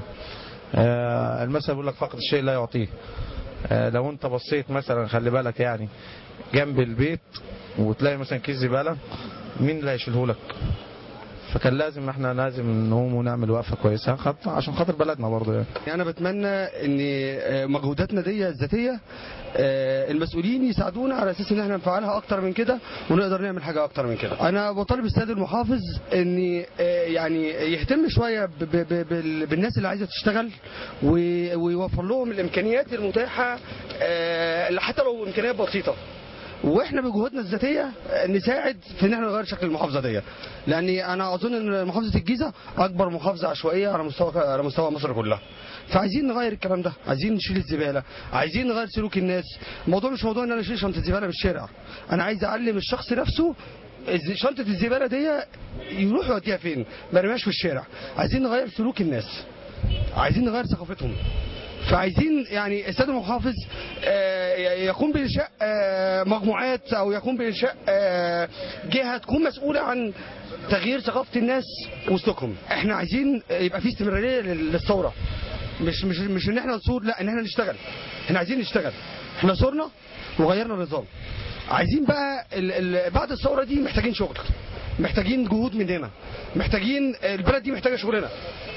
آه، المثل بيقول لك فقد الشيء لا يعطيه آه، لو انت بصيت مثلا خلي بالك يعني جنب البيت وتلاقي مثلا كيس زباله مين اللي هيشيله لك فكان لازم احنا لازم نقوم ونعمل وقفه كويسه خط- عشان خاطر بلدنا برضه يعني انا بتمنى ان آه، مجهوداتنا دي الذاتيه آه، المسؤولين يساعدونا على اساس ان احنا نفعلها اكتر من كده ونقدر نعمل حاجه اكتر من كده انا بطالب السيد المحافظ ان آه، يعني يهتم شويه ب- ب- ب- بال- بالناس اللي عايزه تشتغل و- ويوفر لهم الامكانيات المتاحه آه، حتى لو امكانيات بسيطه واحنا بجهودنا الذاتيه نساعد في ان احنا نغير شكل المحافظه دي لان انا اظن ان محافظه الجيزه اكبر محافظه عشوائيه على مستوى على مستوى مصر كلها فعايزين نغير الكلام ده عايزين نشيل الزباله عايزين نغير سلوك الناس الموضوع مش موضوع ان انا اشيل شنطه الزباله من الشارع انا عايز اعلم الشخص نفسه الز- شنطه الزباله دي يروح يوديها فين ما يرميهاش في الشارع عايزين نغير سلوك الناس عايزين نغير ثقافتهم فعايزين يعني السيد المحافظ آه، يقوم بانشاء آه، مجموعات او يقوم بانشاء آه، جهه تكون مسؤوله عن تغيير ثقافه الناس وسلوكهم احنا عايزين يبقى في استمراريه لل- للثوره مش مش مش ان احنا نصور لا ان احنا نشتغل احنا عايزين نشتغل احنا صرنا وغيرنا النظام عايزين بقى ال ال بعد الثوره دي محتاجين شغل محتاجين جهود مننا محتاجين البلد دي محتاجه شغلنا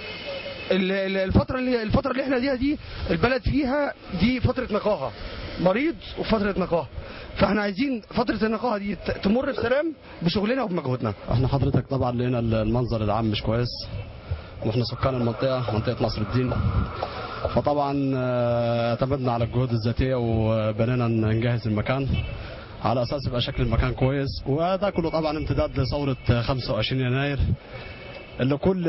ال- ال- الفترة اللي الفترة اللي احنا فيها دي البلد فيها دي فترة نقاهة مريض وفترة نقاهة فاحنا عايزين فترة النقاهة دي ت- تمر بسلام بشغلنا وبمجهودنا احنا حضرتك طبعا لقينا المنظر العام مش كويس واحنا سكان المنطقة منطقة نصر الدين فطبعا آه، اعتمدنا على الجهود الذاتية وبنينا نجهز المكان على اساس يبقى شكل المكان كويس وده كله طبعا امتداد لثورة 25 يناير اللي كل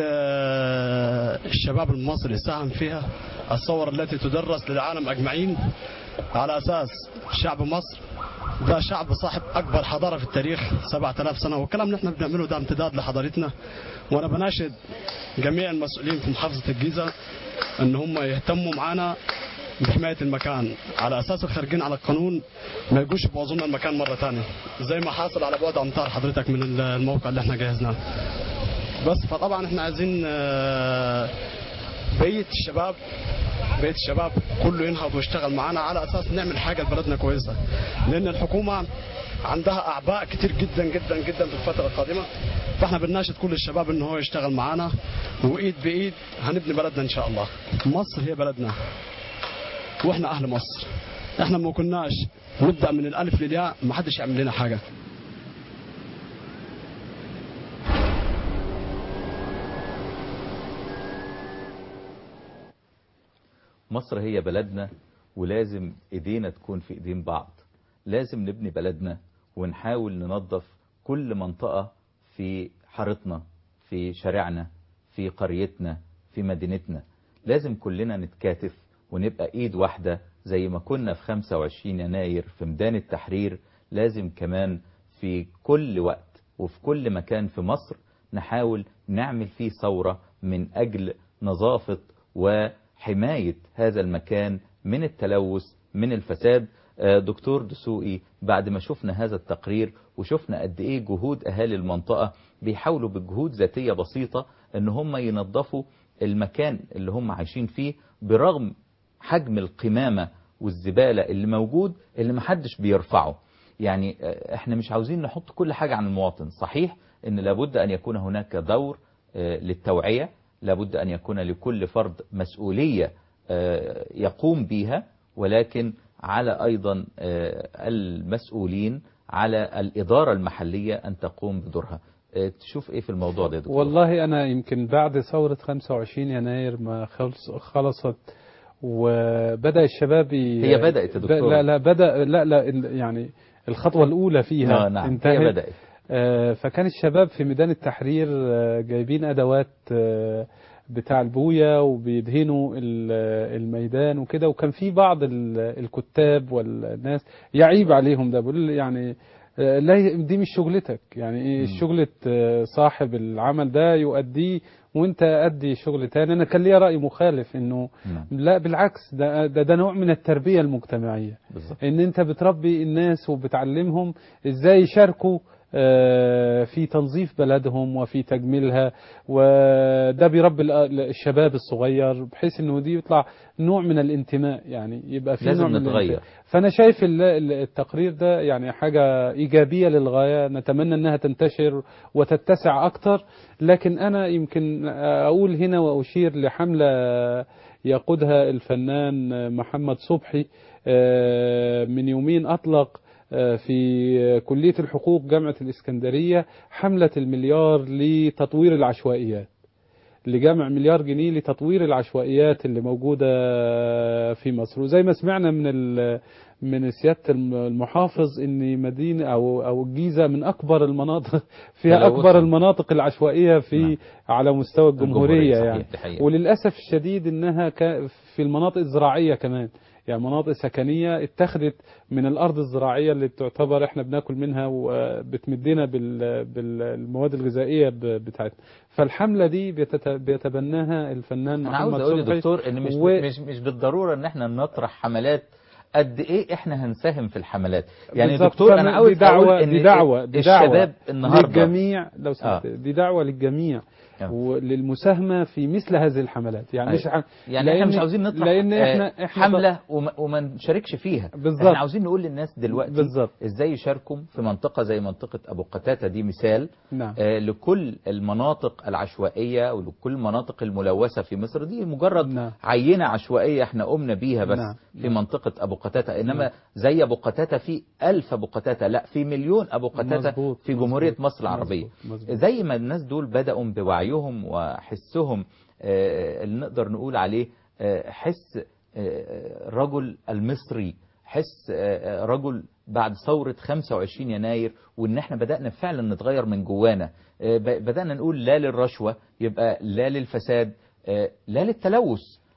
آه، الشباب المصري ساهم فيها الثورة التي تدرس للعالم أجمعين على أساس شعب مصر ده شعب صاحب أكبر حضارة في التاريخ 7000 سنة والكلام اللي احنا بنعمله ده امتداد لحضارتنا وأنا بناشد جميع المسؤولين في محافظة الجيزة إن هم يهتموا معانا بحماية المكان على أساس الخارجين على القانون ما يجوش يبوظوا لنا المكان مرة تانية زي ما حاصل على بعد أمتار حضرتك من الموقع اللي احنا جهزناه بس فطبعا احنا عايزين آه، بقية الشباب بقية الشباب كله ينهض ويشتغل معانا على أساس نعمل حاجة لبلدنا كويسة لأن الحكومة عندها أعباء كتير جدا جدا جدا في الفترة القادمة فاحنا بنناشد كل الشباب ان هو يشتغل معانا وايد بايد هنبني بلدنا ان شاء الله مصر هي بلدنا واحنا اهل مصر احنا ما كناش نبدا من الالف للياء ما حدش يعمل لنا حاجه مصر هي بلدنا ولازم ايدينا تكون في ايدين بعض لازم نبني بلدنا ونحاول ننظف كل منطقة في حارتنا في شارعنا في قريتنا في مدينتنا لازم كلنا نتكاتف ونبقى ايد واحدة زي ما كنا في 25 يناير في ميدان التحرير لازم كمان في كل وقت وفي كل مكان في مصر نحاول نعمل فيه ثورة من أجل نظافة وحماية هذا المكان من التلوث من الفساد آه، دكتور دسوقي بعد ما شفنا هذا التقرير وشفنا قد ايه جهود اهالي المنطقة بيحاولوا بجهود ذاتية بسيطة ان هم ينظفوا المكان اللي هم عايشين فيه برغم حجم القمامة والزبالة اللي موجود اللي محدش بيرفعه يعني آه، احنا مش عاوزين نحط كل حاجة عن المواطن صحيح ان لابد ان يكون هناك دور آه، للتوعية لابد ان يكون لكل فرد مسؤولية آه، يقوم بها ولكن على أيضا آه، المسؤولين على الإدارة المحلية أن تقوم بدورها آه، تشوف إيه في الموضوع ده يا دكتور والله أنا يمكن بعد ثورة 25 يناير ما خلص خلصت وبدأ الشباب ي... هي بدأت يا دكتور. لا لا بدأ لا لا يعني الخطوة الأولى فيها آه، نعم انتهت هي بدأت آه، فكان الشباب في ميدان التحرير آه، جايبين أدوات آه، بتاع البوية وبيدهنوا ال- الميدان وكده وكان في بعض ال- الكتاب والناس يعيب عليهم ده بيقول يعني آه، لا دي مش شغلتك يعني ايه شغلة آه، صاحب العمل ده يؤديه وانت ادي شغل تاني انا كان ليا رأي مخالف انه نعم. لا بالعكس ده, ده ده نوع من التربية المجتمعية بالظبط ان انت بتربي الناس وبتعلمهم ازاي يشاركوا آه، في تنظيف بلدهم وفي تجميلها وده بيربي ال- الشباب الصغير بحيث انه دي يطلع نوع من الانتماء يعني يبقى في لازم نوع من نتغير. الانتماء. فانا شايف ال- ال- التقرير ده يعني حاجة ايجابية للغاية نتمنى انها تنتشر وتتسع اكتر لكن انا يمكن اقول هنا واشير لحملة يقودها الفنان محمد صبحي آه، من يومين اطلق آه، في كلية الحقوق جامعة الإسكندرية حملة المليار لتطوير العشوائيات لجمع مليار جنيه لتطوير العشوائيات اللي موجودة في مصر وزي ما سمعنا من ال- من سيادة الم- المحافظ ان مدينة او او الجيزة من اكبر المناطق فيها تلوثاً. اكبر المناطق العشوائية في نعم. على مستوى الجمهورية صحيح، يعني دي حقيقة. وللأسف الشديد انها ك- في المناطق الزراعية كمان يعني مناطق سكنية اتخذت من الأرض الزراعية اللي بتعتبر احنا بناكل منها وبتمدنا بال- بالمواد الغذائية ب- بتاعتنا فالحملة دي بيتت- بيتبناها الفنان أنا عاوز محمد أقول صبحي يا دكتور إن مش و- مش مش بالضرورة إن إحنا نطرح حملات قد ايه احنا هنساهم في الحملات يعني بالظبط. دكتور فمن- انا عاوز دي دعوة اقول ان دي دعوة دي دعوة الشباب النهارده للجميع لو سمحت آه. دي دعوة للجميع آه. وللمساهمة في مثل هذه الحملات يعني مش أيوة. ح- يعني احنا لأن- مش عاوزين نطرح لأن احنا آه، احنا حملة وما, وما نشاركش فيها بالظبط. احنا عاوزين نقول للناس دلوقتي بالظبط. ازاي يشاركوا في منطقة زي منطقة ابو قتاتة دي مثال نعم آه، لكل المناطق العشوائية ولكل المناطق الملوثة في مصر دي مجرد نعم. عينة عشوائية احنا قمنا بيها بس نعم. في منطقة أبو قتاتة إنما نعم. زي أبو قتاتة في ألف أبو قتاتة لا في مليون أبو قتاتة مظبوط، في جمهورية مظبوط، مصر العربية مظبوط، مظبوط. زي ما الناس دول بدأوا بوعيهم وحسهم آه، اللي نقدر نقول عليه آه، حس آه، الرجل المصري حس آه، آه، رجل بعد ثورة 25 يناير وإن احنا بدأنا فعلا نتغير من جوانا آه، ب- بدأنا نقول لا للرشوة يبقى لا للفساد آه، لا للتلوث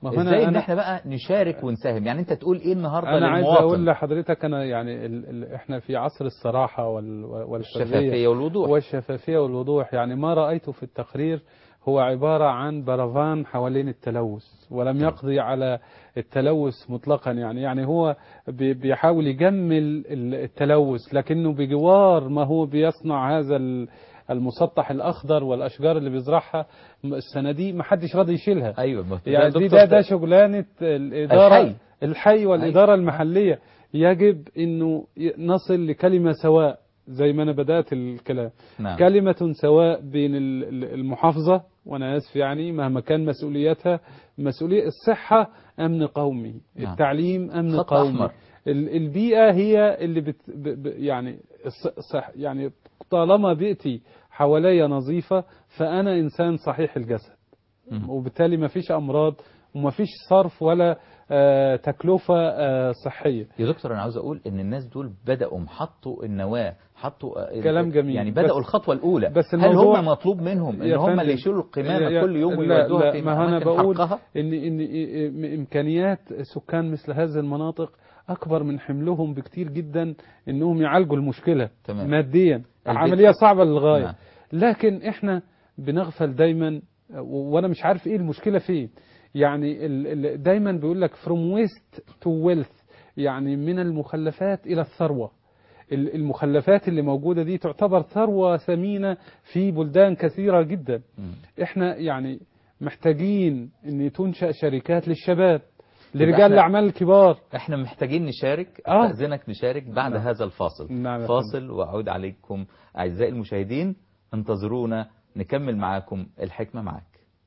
ما هو ازاي أنا- ان أنا- احنا بقى نشارك ونساهم يعني انت تقول ايه النهارده انا عايز للمواطن اقول لحضرتك انا يعني ال ال احنا في عصر الصراحه وال والحرية الشفافية والوضوح. والشفافيه والوضوح يعني ما رايته في التقرير هو عباره عن برفان حوالين التلوث ولم يقضي على التلوث مطلقا يعني يعني هو بي- بيحاول يجمل ال- التلوث لكنه بجوار ما هو بيصنع هذا ال- المسطح الاخضر والاشجار اللي بيزرعها السنه دي ما حدش راضي يشيلها ايوه ما- يعني ده دي دكتور ده ده ت- شغلانه الاداره الحي. الحي والاداره المحليه يجب انه ي- نصل لكلمه سواء زي ما انا بدات الكلام نعم. كلمه سواء بين ال- ال- المحافظه وانا اسف يعني مهما كان مسؤوليتها مسؤوليه الصحه امن قومي نعم. التعليم امن خط قومي أحمر. ال- البيئه هي اللي بت ب ب يعني الص- صح يعني طالما بيئتي حواليا نظيفه فانا انسان صحيح الجسد وبالتالي ما فيش امراض وما فيش صرف ولا آه، تكلفه آه، صحيه يا دكتور انا عاوز اقول ان الناس دول بداوا حطوا النواه حطوا آه، كلام جميل. يعني بس- بداوا الخطوه الاولى بس هل الموضوع- هم مطلوب منهم ان يا هم فندم، اللي يشيلوا القمامه يا- كل يوم لا ويودوها لا في ما هو انا اماكن بقول حقها ان ان إ- امكانيات سكان مثل هذه المناطق اكبر من حملهم بكتير جدا انهم يعالجوا المشكله تمام. ماديا البيت- عمليه صعبه للغايه نعم. لكن احنا بنغفل دايما و- وانا مش عارف ايه المشكله فين يعني ال- ال- دايما بيقول لك from waste to wealth يعني من المخلفات الى الثروه ال- المخلفات اللي موجوده دي تعتبر ثروه ثمينه في بلدان كثيره جدا احنا يعني محتاجين ان تنشا شركات للشباب يبقى لرجال احنا- الاعمال الكبار احنا محتاجين نشارك آه. استاذنك نشارك بعد نعم. هذا الفاصل نعم يا فاصل واعود عليكم اعزائي المشاهدين انتظرونا نكمل معاكم الحكمه معاك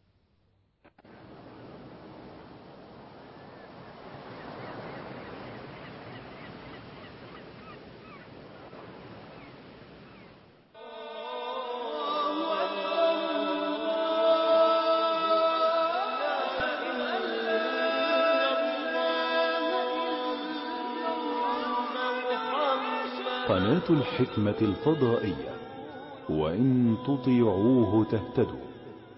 قناة الحكمة الفضائية وإن تطيعوه تهتدوا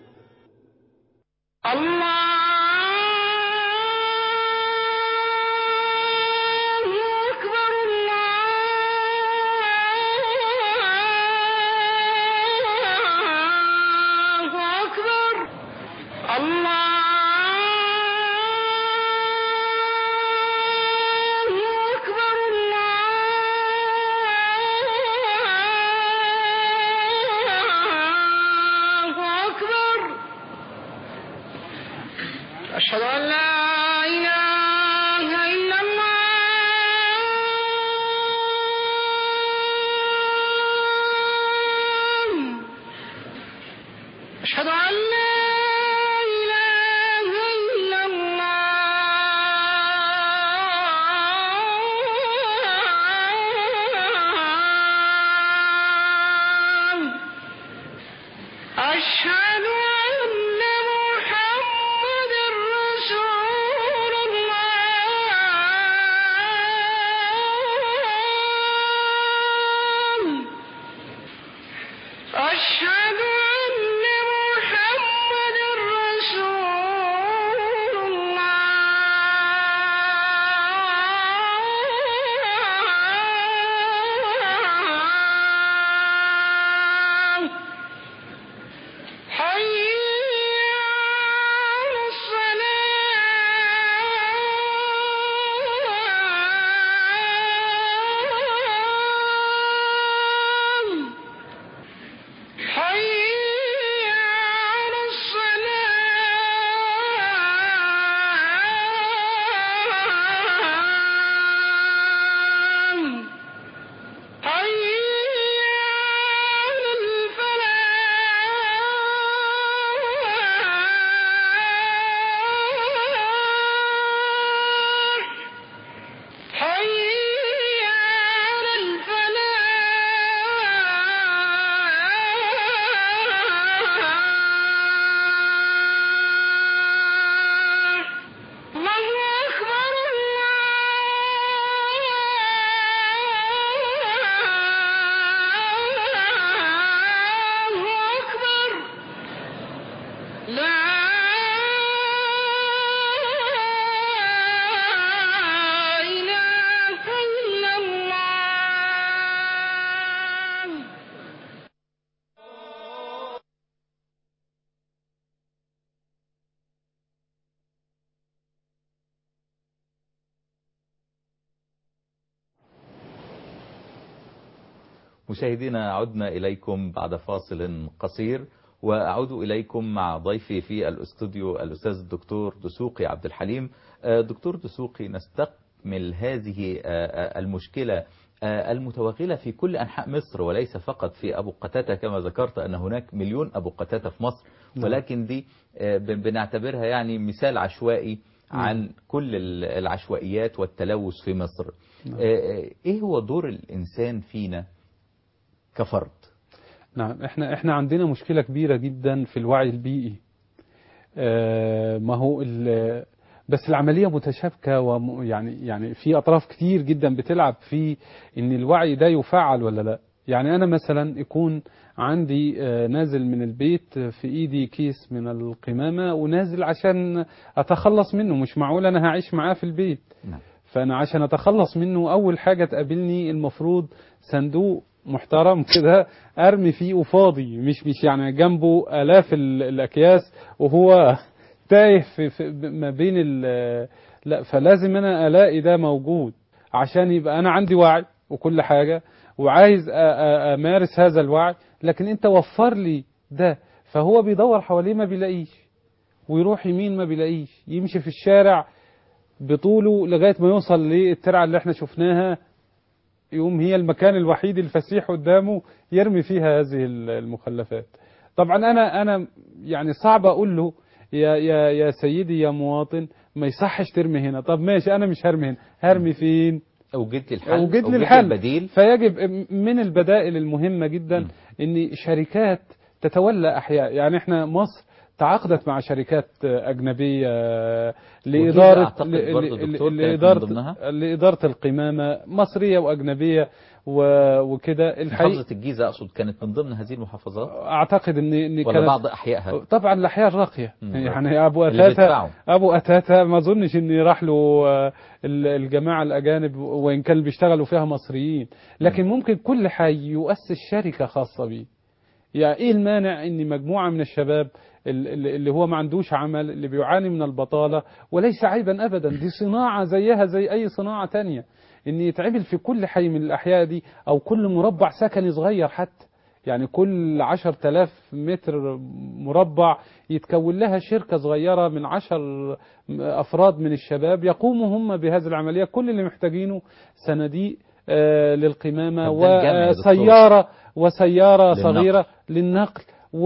أشهد أن لا إله إلا الله أشهد أن لا إله إلا الله أشهد أن محمد رسول الله أشهد أن محمد رسول الله حي مشاهدينا عدنا إليكم بعد فاصل قصير وأعود إليكم مع ضيفي في الاستوديو الأستاذ الدكتور دسوقي عبد الحليم آه، دكتور دسوقي نستكمل هذه آه، المشكلة آه، المتوغلة في كل أنحاء مصر وليس فقط في أبو قتاتة كما ذكرت أن هناك مليون أبو قتاتة في مصر نعم. ولكن دي آه، بن- بنعتبرها يعني مثال عشوائي عن كل ال- العشوائيات والتلوث في مصر نعم. آه، آه، ايه هو دور الانسان فينا كفرد نعم احنا احنا عندنا مشكلة كبيرة جدا في الوعي البيئي آه، ما هو ال- بس العملية متشابكة ويعني يعني في أطراف كتير جدا بتلعب في إن الوعي ده يفعل ولا لا يعني أنا مثلا يكون عندي آه، نازل من البيت في إيدي كيس من القمامة ونازل عشان أتخلص منه مش معقول أنا هعيش معاه في البيت نعم. فأنا عشان أتخلص منه أول حاجة تقابلني المفروض صندوق محترم كده أرمي فيه وفاضي مش مش يعني جنبه آلاف ال- الأكياس وهو تايه في, في ما بين ال لا فلازم أنا ألاقي ده موجود عشان يبقى أنا عندي وعي وكل حاجة وعايز أ- أ- أمارس هذا الوعي لكن أنت وفر لي ده فهو بيدور حواليه ما بيلاقيش ويروح يمين ما بيلاقيش يمشي في الشارع بطوله لغاية ما يوصل للترعة اللي احنا شفناها يقوم هي المكان الوحيد الفسيح قدامه يرمي فيها هذه المخلفات طبعا انا انا يعني صعب اقول له يا يا يا سيدي يا مواطن ما يصحش ترمي هنا طب ماشي انا مش هرمي هنا هرمي فين اوجد لي الحل اوجد أوجد لي الحل البديل فيجب من البدائل المهمة جدا ان شركات تتولى احياء يعني احنا مصر تعاقدت مع شركات أجنبية لإدارة أعتقد برضو ل- ل- دكتور كانت من لإدارة ضمنها. لإدارة القمامة مصرية وأجنبية و- وكده الحقيقة محافظة الجيزة أقصد كانت من ضمن هذه المحافظات أعتقد إن إن ولا كانت بعض أحيائها طبعا الأحياء الراقية مم. يعني أبو اللي أتاتا بيدفعوا. أبو أتاتا ما أظنش إن راح له آه، ال- الجماعة الأجانب وإن كانوا بيشتغلوا فيها مصريين لكن ممكن كل حي يؤسس شركة خاصة بيه يعني ايه المانع ان مجموعه من الشباب ال- ال- اللي هو ما عندوش عمل اللي بيعاني من البطاله وليس عيبا ابدا دي صناعه زيها زي اي صناعه تانية ان يتعمل في كل حي من الاحياء دي او كل مربع سكني صغير حتى يعني كل عشر تلاف متر مربع يتكون لها شركة صغيرة من عشر أفراد من الشباب يقوموا هم بهذه العملية كل اللي محتاجينه صناديق آه، للقمامة طب ده الجمع يا دكتور. وسيارة وسيارة للنقل. صغيرة للنقل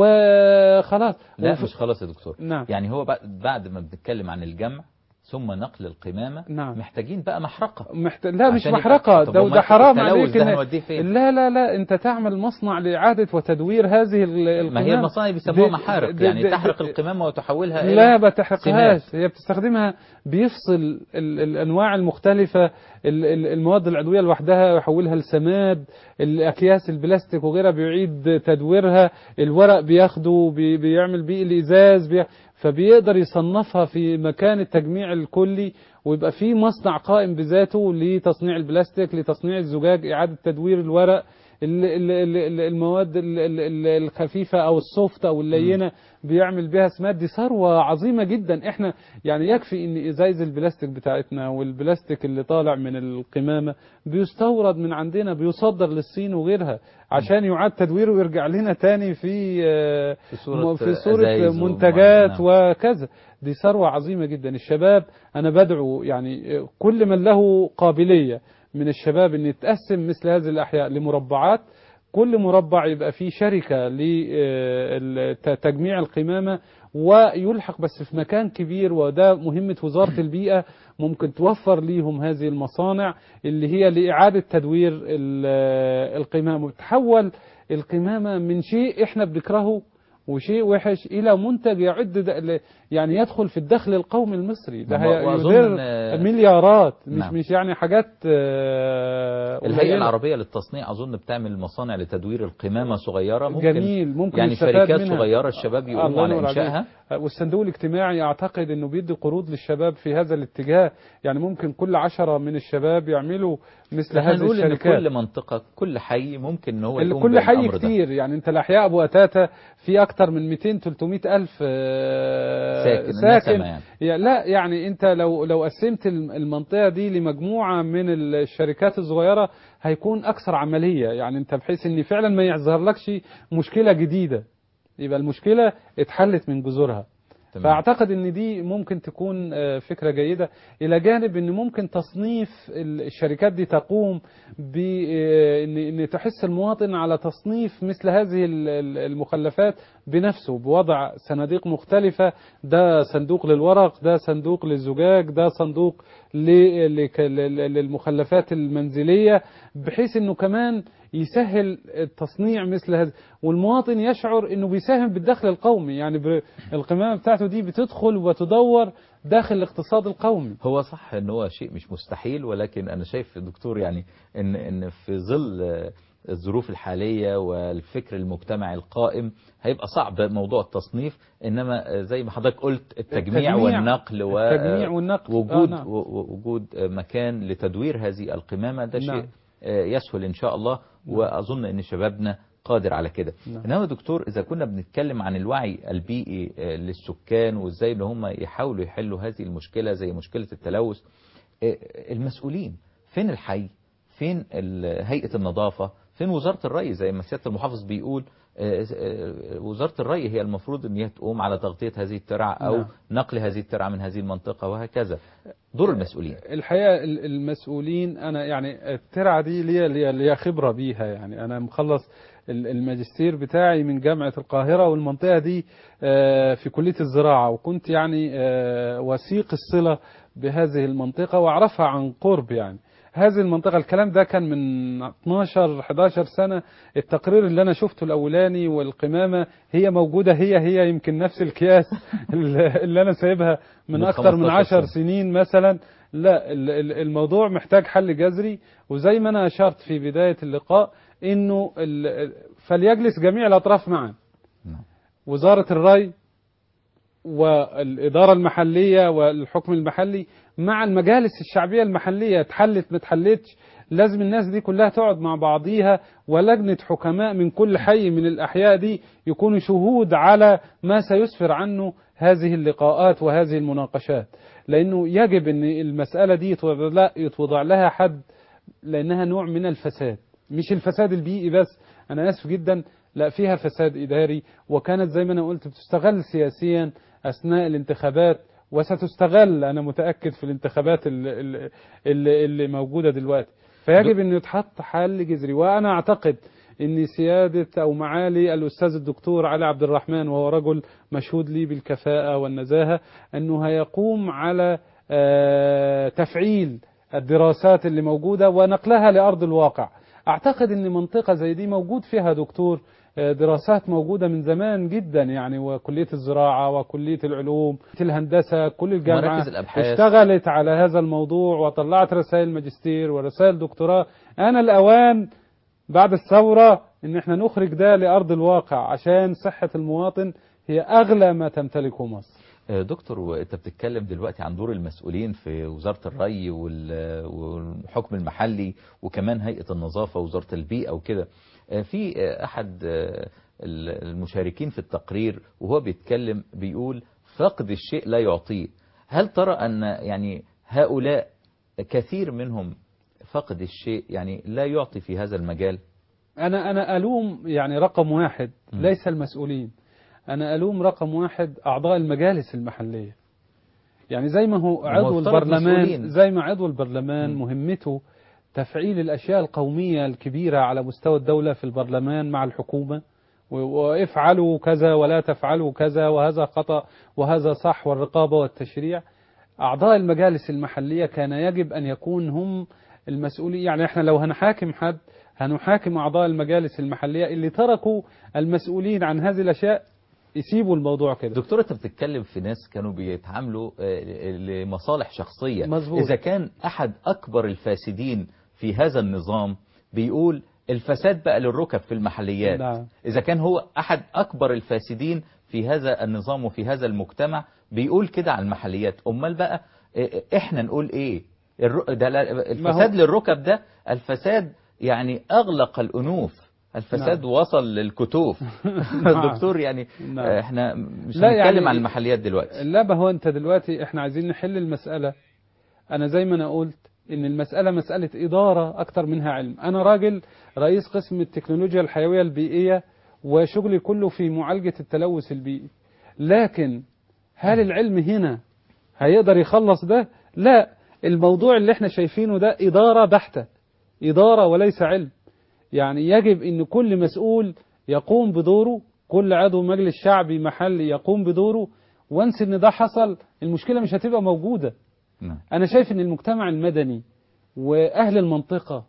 وخلاص لا وف- مش خلاص يا دكتور نعم. يعني هو بعد- بعد ما بنتكلم عن الجمع ثم نقل القمامة نعم. محتاجين بقى محرقة محت... لا مش عشان يبقى- محرقة طب ده, وما ده حرام التلوث عليك ده إن- هنوديه فين؟ لا لا لا انت تعمل مصنع لإعادة وتدوير هذه ال- القمامة ما هي المصانع بيسموها دي- محارق دي- يعني دي- تحرق دي- القمامة وتحولها لا إلى ما تحرقهاش سمات. هي بتستخدمها بيفصل ال- الانواع المختلفه ال- ال- المواد العضويه لوحدها يحولها لسماد الاكياس البلاستيك وغيرها بيعيد تدويرها الورق بياخده بي- بيعمل بيه الازاز بي فبيقدر يصنفها في مكان التجميع الكلي ويبقى في مصنع قائم بذاته لتصنيع البلاستيك لتصنيع الزجاج اعاده تدوير الورق ال- ال- ال- ال- المواد ال- ال- ال- الخفيفة أو السوفت أو اللينة بيعمل بها سمات دي ثروة عظيمة جدا احنا يعني يكفي ان ازايز البلاستيك بتاعتنا والبلاستيك اللي طالع من القمامة بيستورد من عندنا بيصدر للصين وغيرها عشان يعاد تدويره ويرجع لنا تاني في آه، في صورة في صورة أزايز منتجات ومعدنات. وكذا دي ثروة عظيمة جدا الشباب أنا بدعو يعني كل من له قابلية من الشباب أن يتقسم مثل هذه الأحياء لمربعات كل مربع يبقى فيه شركة لتجميع القمامة ويلحق بس في مكان كبير وده مهمة وزارة البيئة ممكن توفر ليهم هذه المصانع اللي هي لإعادة تدوير ال- القمامة وتحول القمامة من شيء احنا بنكرهه وشيء وحش إلى منتج يعد د- ل- يعني يدخل في الدخل القومي المصري ده و- هي- وأظن يدر إن- مليارات مش نعم. مش يعني حاجات آه، الهيئة قليلة. العربية للتصنيع أظن بتعمل مصانع لتدوير القمامة صغيرة ممكن جميل ممكن يعني يستفاد شركات منها. صغيرة الشباب الله يقوموا على ينور عليك. إنشائها والصندوق الاجتماعي اعتقد انه بيدي قروض للشباب في هذا الاتجاه يعني ممكن كل عشرة من الشباب يعملوا مثل احنا هذه نقول ان الشركات كل منطقة كل حي ممكن ان هو اللي يقوم كل حي بالأمر ده. كتير يعني انت الاحياء ابو اتاتا في اكتر من 200 300 الف آه، ساكن، ساكن نسمة يعني. يا- لا يعني انت لو لو قسمت الم- المنطقه دي لمجموعه من الشركات الصغيره هيكون اكثر عمليه يعني انت بحيث ان فعلا ما يظهرلكش مشكله جديده يبقى المشكله اتحلت من جذورها تمام. فاعتقد ان دي ممكن تكون آه، فكره جيده الى جانب ان ممكن تصنيف ال- الشركات دي تقوم بان ان تحس المواطن على تصنيف مثل هذه ال- ال- المخلفات بنفسه بوضع صناديق مختلفه ده صندوق للورق ده صندوق للزجاج ده صندوق ل- لك- لل- للمخلفات المنزليه بحيث انه كمان يسهل التصنيع مثل هذا والمواطن يشعر انه بيساهم بالدخل القومي يعني ب- القمامه بتاعته دي بتدخل وتدور داخل الاقتصاد القومي هو صح ان هو شيء مش مستحيل ولكن انا شايف دكتور يعني ان ان في ظل آه، الظروف الحاليه والفكر المجتمعي القائم هيبقى صعب موضوع التصنيف انما آه، زي ما حضرتك قلت التجميع, التجميع- والنقل و- التجميع والنقل. وجود آه، نعم. و- و- وجود آه، مكان لتدوير هذه القمامه ده نعم. شيء آه، يسهل ان شاء الله واظن ان شبابنا قادر على كده نعم. انما دكتور اذا كنا بنتكلم عن الوعي البيئي آه، للسكان وازاي ان هم يحاولوا يحلوا هذه المشكله زي مشكله التلوث آه، المسؤولين فين الحي فين ال- هيئه النظافه فين وزاره الري زي ما سياده المحافظ بيقول آه، آه، وزاره الري هي المفروض ان هي تقوم على تغطيه هذه الترعه او نعم. نقل هذه الترعه من هذه المنطقه وهكذا دور المسؤولين الحقيقه ال- المسؤولين انا يعني الترعه دي ليا ليا ليا خبره بيها يعني انا مخلص ال- الماجستير بتاعي من جامعه القاهره والمنطقه دي آه، في كليه الزراعه وكنت يعني آه، وثيق الصله بهذه المنطقه واعرفها عن قرب يعني هذه المنطقة الكلام ده كان من 12 11 سنة التقرير اللي أنا شفته الأولاني والقمامة هي موجودة هي هي يمكن نفس الأكياس اللي أنا سايبها من من أكتر من 15 10 سنة. سنين مثلا لا ال- ال- الموضوع محتاج حل جذري وزي ما أنا أشرت في بداية اللقاء إنه ال- فليجلس جميع الأطراف معا نعم. وزارة الري والإدارة المحلية والحكم المحلي مع المجالس الشعبية المحلية اتحلت ما اتحلتش لازم الناس دي كلها تقعد مع بعضيها ولجنة حكماء من كل حي من الأحياء دي يكونوا شهود على ما سيسفر عنه هذه اللقاءات وهذه المناقشات لأنه يجب أن المسألة دي يتوضع لا- يتوضع لها حد لأنها نوع من الفساد مش الفساد البيئي بس أنا آسف جدا لا فيها فساد إداري وكانت زي ما أنا قلت بتستغل سياسيا أثناء الانتخابات وستستغل أنا متأكد في الانتخابات اللي, اللي, اللي موجودة دلوقتي فيجب أن يتحط حل جذري وأنا أعتقد أن سيادة أو معالي الأستاذ الدكتور علي عبد الرحمن وهو رجل مشهود لي بالكفاءة والنزاهة أنه هيقوم على آه، تفعيل الدراسات اللي موجودة ونقلها لأرض الواقع أعتقد أن منطقة زي دي موجود فيها دكتور آه، دراسات موجودة من زمان جدا يعني وكلية الزراعة وكلية العلوم الهندسة كل الجامعات مراكز الأبحاث. اشتغلت على هذا الموضوع وطلعت رسائل ماجستير ورسائل دكتوراه أنا الأوان بعد الثورة ان احنا نخرج ده لأرض الواقع عشان صحة المواطن هي أغلى ما تمتلكه مصر آه، دكتور وانت بتتكلم دلوقتي عن دور المسؤولين في وزارة الري وال- والحكم المحلي وكمان هيئة النظافة ووزارة البيئة وكده آه، في آه، أحد آه، ال- المشاركين في التقرير وهو بيتكلم بيقول فقد الشيء لا يعطيه هل ترى أن يعني هؤلاء كثير منهم فقد الشيء يعني لا يعطي في هذا المجال أنا أنا ألوم يعني رقم واحد م. ليس المسؤولين أنا ألوم رقم واحد أعضاء المجالس المحلية يعني زي ما هو عضو مفترض البرلمان مسؤولين. زي ما عضو البرلمان م. مهمته تفعيل الأشياء القومية الكبيرة على مستوى الدولة في البرلمان مع الحكومة و- وافعلوا كذا ولا تفعلوا كذا وهذا خطأ وهذا صح والرقابة والتشريع أعضاء المجالس المحلية كان يجب أن يكون هم المسؤولين يعني احنا لو هنحاكم حد هنحاكم أعضاء المجالس المحلية اللي تركوا المسؤولين عن هذه الأشياء يسيبوا الموضوع كده دكتور انت بتتكلم في ناس كانوا بيتعاملوا آه، لمصالح شخصية مظبوط. إذا كان أحد أكبر الفاسدين في هذا النظام بيقول الفساد بقى للركب في المحليات نعم. إذا كان هو أحد أكبر الفاسدين في هذا النظام وفي هذا المجتمع بيقول كده عن المحليات أمال بقى إيه- إحنا نقول إيه الر- ده لا- الفساد للركب ده الفساد يعني أغلق الأنوف الفساد نعم. وصل للكتوف دكتور يعني نعم. احنا مش لا هنتكلم يعني- عن المحليات دلوقتي لا ما هو انت دلوقتي احنا عايزين نحل المسألة انا زي ما انا قلت ان المسألة مسألة ادارة اكتر منها علم انا راجل رئيس قسم التكنولوجيا الحيوية البيئية وشغلي كله في معالجة التلوث البيئي لكن هل العلم هنا هيقدر يخلص ده لا الموضوع اللي احنا شايفينه ده ادارة بحتة ادارة وليس علم يعني يجب ان كل مسؤول يقوم بدوره كل عضو مجلس شعبي محلي يقوم بدوره وانس ان ده حصل المشكلة مش هتبقى موجودة نعم. انا شايف ان المجتمع المدني واهل المنطقة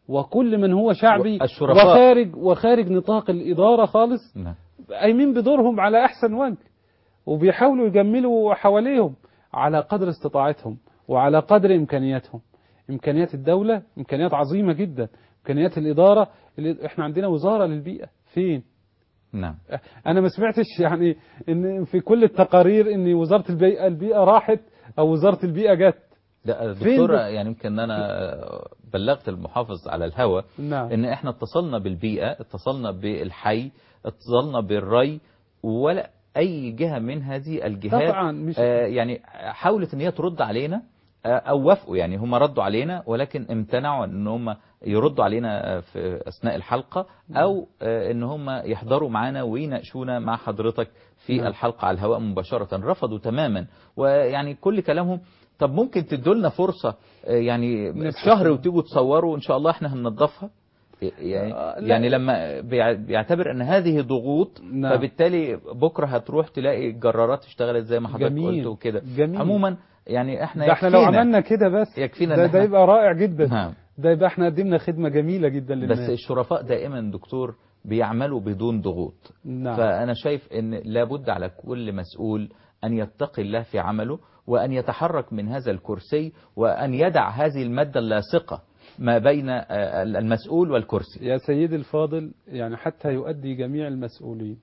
وكل من هو شعبي الشرفاء. وخارج وخارج نطاق الادارة خالص نعم. قايمين بدورهم على احسن وجه وبيحاولوا يجملوا حواليهم على قدر استطاعتهم وعلى قدر امكانياتهم امكانيات الدولة امكانيات عظيمة جدا امكانيات الادارة اللي احنا عندنا وزارة للبيئة فين نعم انا ما سمعتش يعني ان في كل التقارير ان وزارة البيئة البيئة راحت او وزارة البيئة جت ده فين دكتور ده؟ يعني يمكن انا بلغت المحافظ على الهوى نعم. ان احنا اتصلنا بالبيئة اتصلنا بالحي اتصلنا بالري ولا اي جهة من هذه الجهات طبعا مش- آه يعني حاولت ان هي ترد علينا آه او وافقوا يعني هم ردوا علينا ولكن امتنعوا ان هم يردوا علينا آه، في اثناء الحلقة او آه ان هم يحضروا معانا ويناقشونا مع حضرتك في نعم. الحلقة على الهواء مباشرة رفضوا تماما ويعني كل كلامهم طب ممكن تدوا لنا فرصة آه، يعني نبحث. شهر وتيجوا تصوروا وان شاء الله احنا هننظفها يعني, آه، لا. يعني لما بيع- بيعتبر ان هذه ضغوط نعم. فبالتالي بكره هتروح تلاقي الجرارات اشتغلت زي ما حضرتك جميل. قلت وكده جميل. عموما يعني احنا ده احنا لو يكفينا- عملنا كده بس يكفينا ده, إن ده إحنا- يبقى رائع جدا نعم. ده يبقى احنا قدمنا خدمة جميلة جدا للناس بس الشرفاء دائما دكتور بيعملوا بدون ضغوط نعم. فأنا شايف أن لابد على كل مسؤول أن يتقي الله في عمله وأن يتحرك من هذا الكرسي وأن يدع هذه المادة اللاصقة ما بين آه، المسؤول والكرسي يا سيدي الفاضل يعني حتى يؤدي جميع المسؤولين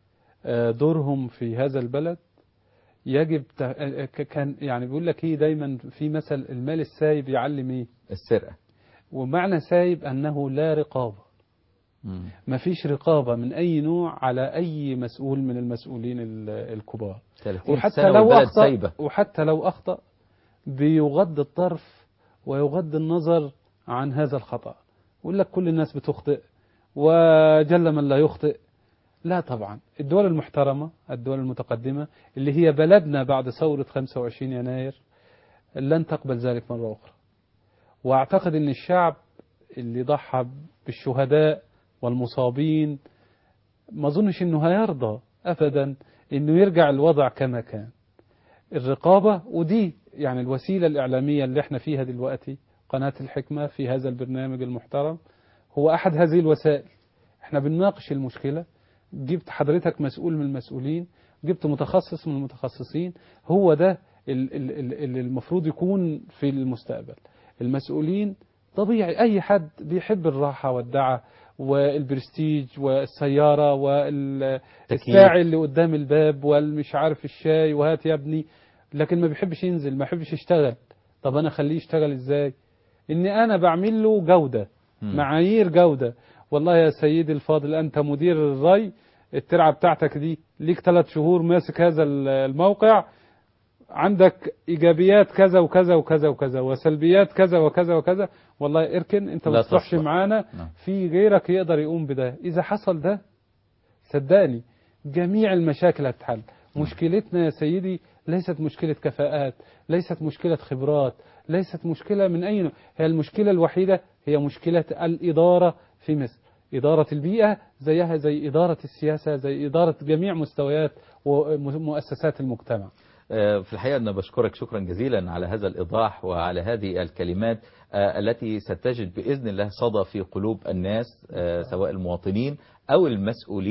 آه، دورهم في هذا البلد يجب ت- آه، ك- كان يعني بيقول لك ايه دايما في مثل المال السايب يعلم ايه السرقة ومعنى سايب انه لا رقابه ما فيش رقابه من اي نوع على اي مسؤول من المسؤولين ال- الكبار 30 وحتى سنة لو والبلد اخطا سايبة وحتى لو اخطا بيغض الطرف ويغض النظر عن هذا الخطا يقول لك كل الناس بتخطئ وجل من لا يخطئ لا طبعا الدول المحترمة الدول المتقدمة اللي هي بلدنا بعد ثورة 25 يناير لن تقبل ذلك مرة أخرى وأعتقد أن الشعب اللي ضحى بالشهداء والمصابين ما أظنش أنه هيرضى أبدا أنه يرجع الوضع كما كان الرقابة ودي يعني الوسيلة الإعلامية اللي احنا فيها دلوقتي قناة الحكمة في هذا البرنامج المحترم هو أحد هذه الوسائل احنا بنناقش المشكلة جبت حضرتك مسؤول من المسؤولين جبت متخصص من المتخصصين هو ده ال- ال- ال- اللي المفروض يكون في المستقبل المسؤولين طبيعي أي حد بيحب الراحة والدعة والبرستيج والسيارة والساعي اللي قدام الباب والمش عارف الشاي وهات يا ابني لكن ما بيحبش ينزل ما بيحبش يشتغل طب أنا أخليه يشتغل إزاي إني أنا بعمل له جودة معايير جودة والله يا سيدي الفاضل أنت مدير الري الترعة بتاعتك دي ليك ثلاث شهور ماسك هذا الموقع عندك إيجابيات كذا وكذا وكذا وكذا وسلبيات كذا وكذا وكذا والله اركن أنت لا ما تروحش تصلح. معانا نعم. في غيرك يقدر يقوم بده إذا حصل ده صدقني جميع المشاكل هتتحل مشكلتنا يا سيدي ليست مشكلة كفاءات ليست مشكلة خبرات ليست مشكلة من أي نوع هي المشكلة الوحيدة هي مشكلة الإدارة في مصر إدارة البيئة زيها زي إدارة السياسة زي إدارة جميع مستويات ومؤسسات المجتمع آه، في الحقيقة أنا بشكرك شكرا جزيلا على هذا الإيضاح وعلى هذه الكلمات آه، التي ستجد بإذن الله صدى في قلوب الناس آه، سواء المواطنين أو المسؤولين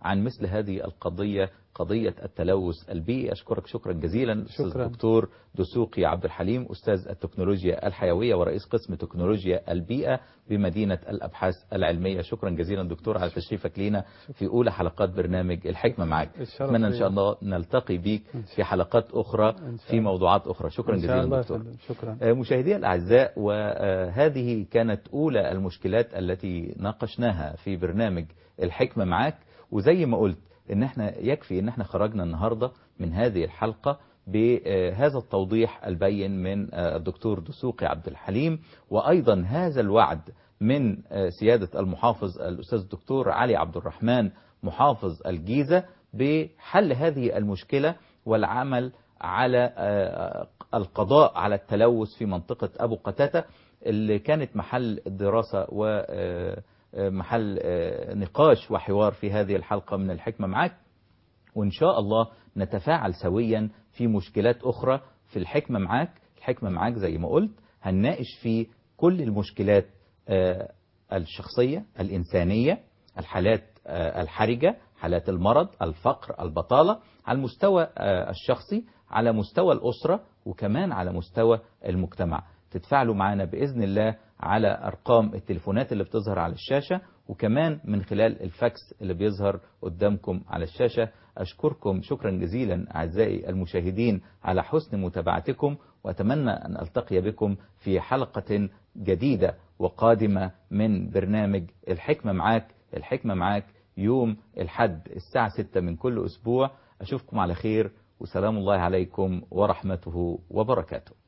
عن مثل هذه القضية قضية التلوث البيئي أشكرك شكرا جزيلا أستاذ شكراً. الدكتور دسوقي عبد الحليم أستاذ التكنولوجيا الحيوية ورئيس قسم تكنولوجيا البيئة بمدينة الأبحاث العلمية شكرا جزيلا دكتور على تشريفك لينا في أولى حلقات برنامج الحكمة معك الشرف أتمنى إن لي. شاء الله نلتقي بيك في حلقات أخرى شاء في موضوعات أخرى شكرا إن شاء جزيلا الله يا دكتور فندم. شكرا آه، مشاهدي الأعزاء وهذه كانت أولى المشكلات التي ناقشناها في برنامج الحكمة معاك وزي ما قلت إن احنا يكفي إن احنا خرجنا النهاردة من هذه الحلقة بهذا التوضيح البين من آه، الدكتور دسوقي عبد الحليم وأيضا هذا الوعد من آه، سيادة المحافظ الأستاذ الدكتور علي عبد الرحمن محافظ الجيزة بحل هذه المشكلة والعمل على آه، القضاء على التلوث في منطقة أبو قتاتة اللي كانت محل دراسة ومحل نقاش وحوار في هذه الحلقة من الحكمة معاك وإن شاء الله نتفاعل سويا في مشكلات أخرى في الحكمة معاك الحكمة معاك زي ما قلت هنناقش في كل المشكلات آه، الشخصية الإنسانية الحالات آه، الحرجة حالات المرض الفقر البطالة على المستوى آه، الشخصي على مستوى الأسرة وكمان على مستوى المجتمع تتفاعلوا معنا بإذن الله على أرقام التليفونات اللي بتظهر على الشاشة وكمان من خلال الفاكس اللي بيظهر قدامكم على الشاشة أشكركم شكرا جزيلا أعزائي المشاهدين على حسن متابعتكم وأتمنى أن ألتقي بكم في حلقة جديدة وقادمة من برنامج الحكمة معاك الحكمة معاك يوم الحد الساعة 6 من كل أسبوع أشوفكم على خير وسلام الله عليكم ورحمته وبركاته